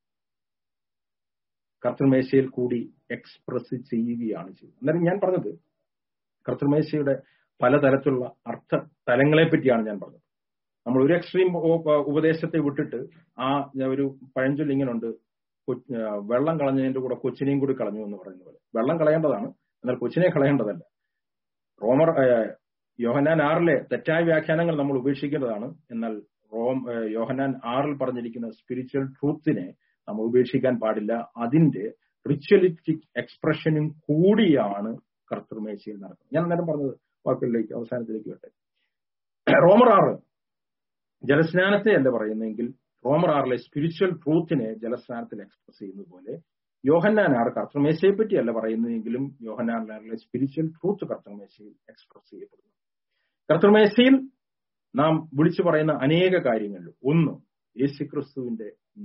Speaker 1: കർത്തൃമേശയിൽ കൂടി എക്സ്പ്രസ് ചെയ്യുകയാണ് ചെയ്യുന്നത് അന്നേരം ഞാൻ പറഞ്ഞത് കർത്തൃമേശയുടെ പലതരത്തിലുള്ള അർത്ഥ തലങ്ങളെ പറ്റിയാണ് ഞാൻ പറഞ്ഞത് നമ്മൾ ഒരു എക്സ്ട്രീം ഉപദേശത്തെ വിട്ടിട്ട് ആ ഒരു പഴഞ്ചൊല്ല് ഇങ്ങനുണ്ട് വെള്ളം കളഞ്ഞതിന്റെ കൂടെ കൊച്ചിനെയും കൂടി കളഞ്ഞു എന്ന് പറയുന്ന പോലെ വെള്ളം കളയേണ്ടതാണ് എന്നാൽ കൊച്ചിനെ കളയേണ്ടതല്ല റോമർ യോഹനാൻ ആറിലെ തെറ്റായ വ്യാഖ്യാനങ്ങൾ നമ്മൾ ഉപേക്ഷിക്കേണ്ടതാണ് എന്നാൽ റോം യോഹനാൻ ആറിൽ പറഞ്ഞിരിക്കുന്ന സ്പിരിച്വൽ ട്രൂത്തിനെ നമ്മൾ ഉപേക്ഷിക്കാൻ പാടില്ല അതിന്റെ റിച്വലിസ്റ്റിക് എക്സ്പ്രഷനും കൂടിയാണ് കർത്തൃമേശയിൽ നടക്കുന്നത് ഞാൻ അന്നേരം പറഞ്ഞത് വാക്കുകളിലേക്ക് അവസാനത്തിലേക്ക് വട്ടെ റോമർ ആറ് ജലസ്നാനത്തെ അല്ല പറയുന്നതെങ്കിൽ റോമർ ആറിലെ സ്പിരിച്വൽ ട്രൂത്തിനെ ജലസ്നാനത്തിൽ എക്സ്പ്രസ് ചെയ്യുന്നത് പോലെ യോഹന്നാൻ ആറ് കർത്തൃമേശയെ പറ്റിയല്ല പറയുന്നതെങ്കിലും യോഹന്നാൻ ആറിലെ സ്പിരിച്വൽ ട്രൂത്ത് കർത്തൃമേശയിൽ എക്സ്പ്രസ് ചെയ്യപ്പെടുന്നു കർത്തൃമേശയിൽ നാം വിളിച്ചു പറയുന്ന അനേക കാര്യങ്ങളിൽ ഒന്ന് യേശുക്രിസ്തുവിന്റെ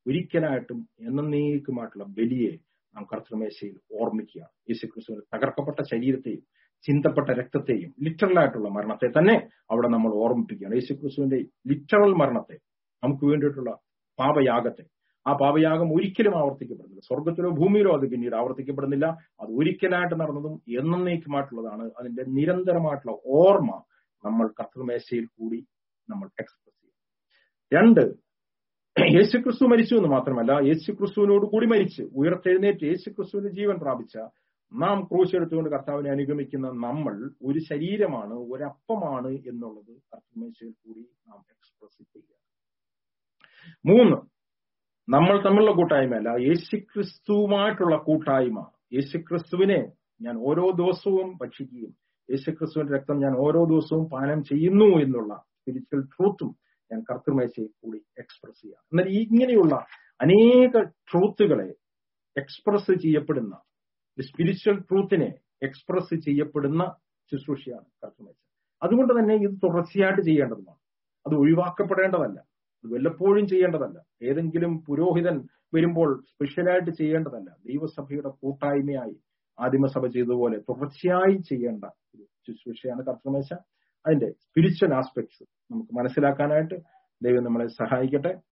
Speaker 1: ഒരിക്കലായിട്ടും എന്നേക്കുമായിട്ടുള്ള ബലിയെ നാം കർത്തൃമേശയിൽ ഓർമ്മിക്കുകയാണ് യേശുക്രിസ്തുവിന്റെ തകർക്കപ്പെട്ട ശരീരത്തെയും ചിന്തപ്പെട്ട രക്തത്തെയും ലിറ്ററലായിട്ടുള്ള മരണത്തെ തന്നെ അവിടെ നമ്മൾ ഓർമ്മിപ്പിക്കുകയാണ് യേശുക്രിസ്തുവിന്റെ ലിറ്ററൽ മരണത്തെ നമുക്ക് വേണ്ടിയിട്ടുള്ള പാപയാഗത്തെ ആ പാപയാഗം ഒരിക്കലും ആവർത്തിക്കപ്പെടുന്നില്ല സ്വർഗത്തിലോ ഭൂമിയിലോ അത് പിന്നീട് ആവർത്തിക്കപ്പെടുന്നില്ല അത് ഒരിക്കലായിട്ട് നടന്നതും എന്നേക്കുമായിട്ടുള്ളതാണ് അതിന്റെ നിരന്തരമായിട്ടുള്ള ഓർമ്മ നമ്മൾ കർത്തൃമേശയിൽ കൂടി നമ്മൾ എക്സ്പ്രസ് ചെയ്യും രണ്ട് യേശുക്രിസ്തു മരിച്ചു എന്ന് മാത്രമല്ല യേശുക്രിസ്തുവിനോട് കൂടി മരിച്ച് ഉയർത്തെഴുന്നേറ്റ് യേശുക്രിസ്തുവിന്റെ ജീവൻ പ്രാപിച്ച നാം ക്രൂശ് എടുത്തുകൊണ്ട് കർത്താവിനെ അനുഗമിക്കുന്ന നമ്മൾ ഒരു ശരീരമാണ് ഒരപ്പമാണ് എന്നുള്ളത് കർത്തൃമേശയിൽ കൂടി നാം എക്സ്പ്രസ് ചെയ്യുക മൂന്ന് നമ്മൾ തമ്മിലുള്ള കൂട്ടായ്മയല്ല യേശുക്രിസ്തുവുമായിട്ടുള്ള കൂട്ടായ്മ യേശുക്രിസ്തുവിനെ ഞാൻ ഓരോ ദിവസവും ഭക്ഷിക്കുകയും യേശുക്രിസ്തുവിന്റെ രക്തം ഞാൻ ഓരോ ദിവസവും പാനം ചെയ്യുന്നു എന്നുള്ള സ്പിരിച്വൽ ട്രൂത്തും ഞാൻ കർത്തൃമേശയിൽ കൂടി എക്സ്പ്രസ് ചെയ്യാം എന്നാൽ ഇങ്ങനെയുള്ള അനേക ട്രൂത്തുകളെ എക്സ്പ്രസ് ചെയ്യപ്പെടുന്ന സ്പിരിച്വൽ ട്രൂത്തിനെ എക്സ്പ്രസ് ചെയ്യപ്പെടുന്ന ശുശ്രൂഷയാണ് കർത്തൃമേശ അതുകൊണ്ട് തന്നെ ഇത് തുടർച്ചയായിട്ട് ചെയ്യേണ്ടതുമാണ് അത് ഒഴിവാക്കപ്പെടേണ്ടതല്ല അത് വല്ലപ്പോഴും ചെയ്യേണ്ടതല്ല ഏതെങ്കിലും പുരോഹിതൻ വരുമ്പോൾ സ്പെഷ്യലായിട്ട് ചെയ്യേണ്ടതല്ല ദൈവസഭയുടെ കൂട്ടായ്മയായി ആദിമസഭ ചെയ്തതുപോലെ തുടർച്ചയായി ചെയ്യേണ്ട ഒരു ശുശ്രൂഷയാണ് കർത്തൃമേശ അതിന്റെ സ്പിരിച്വൽ ആസ്പെക്ട്സ് നമുക്ക് മനസ്സിലാക്കാനായിട്ട് ദൈവം നമ്മളെ സഹായിക്കട്ടെ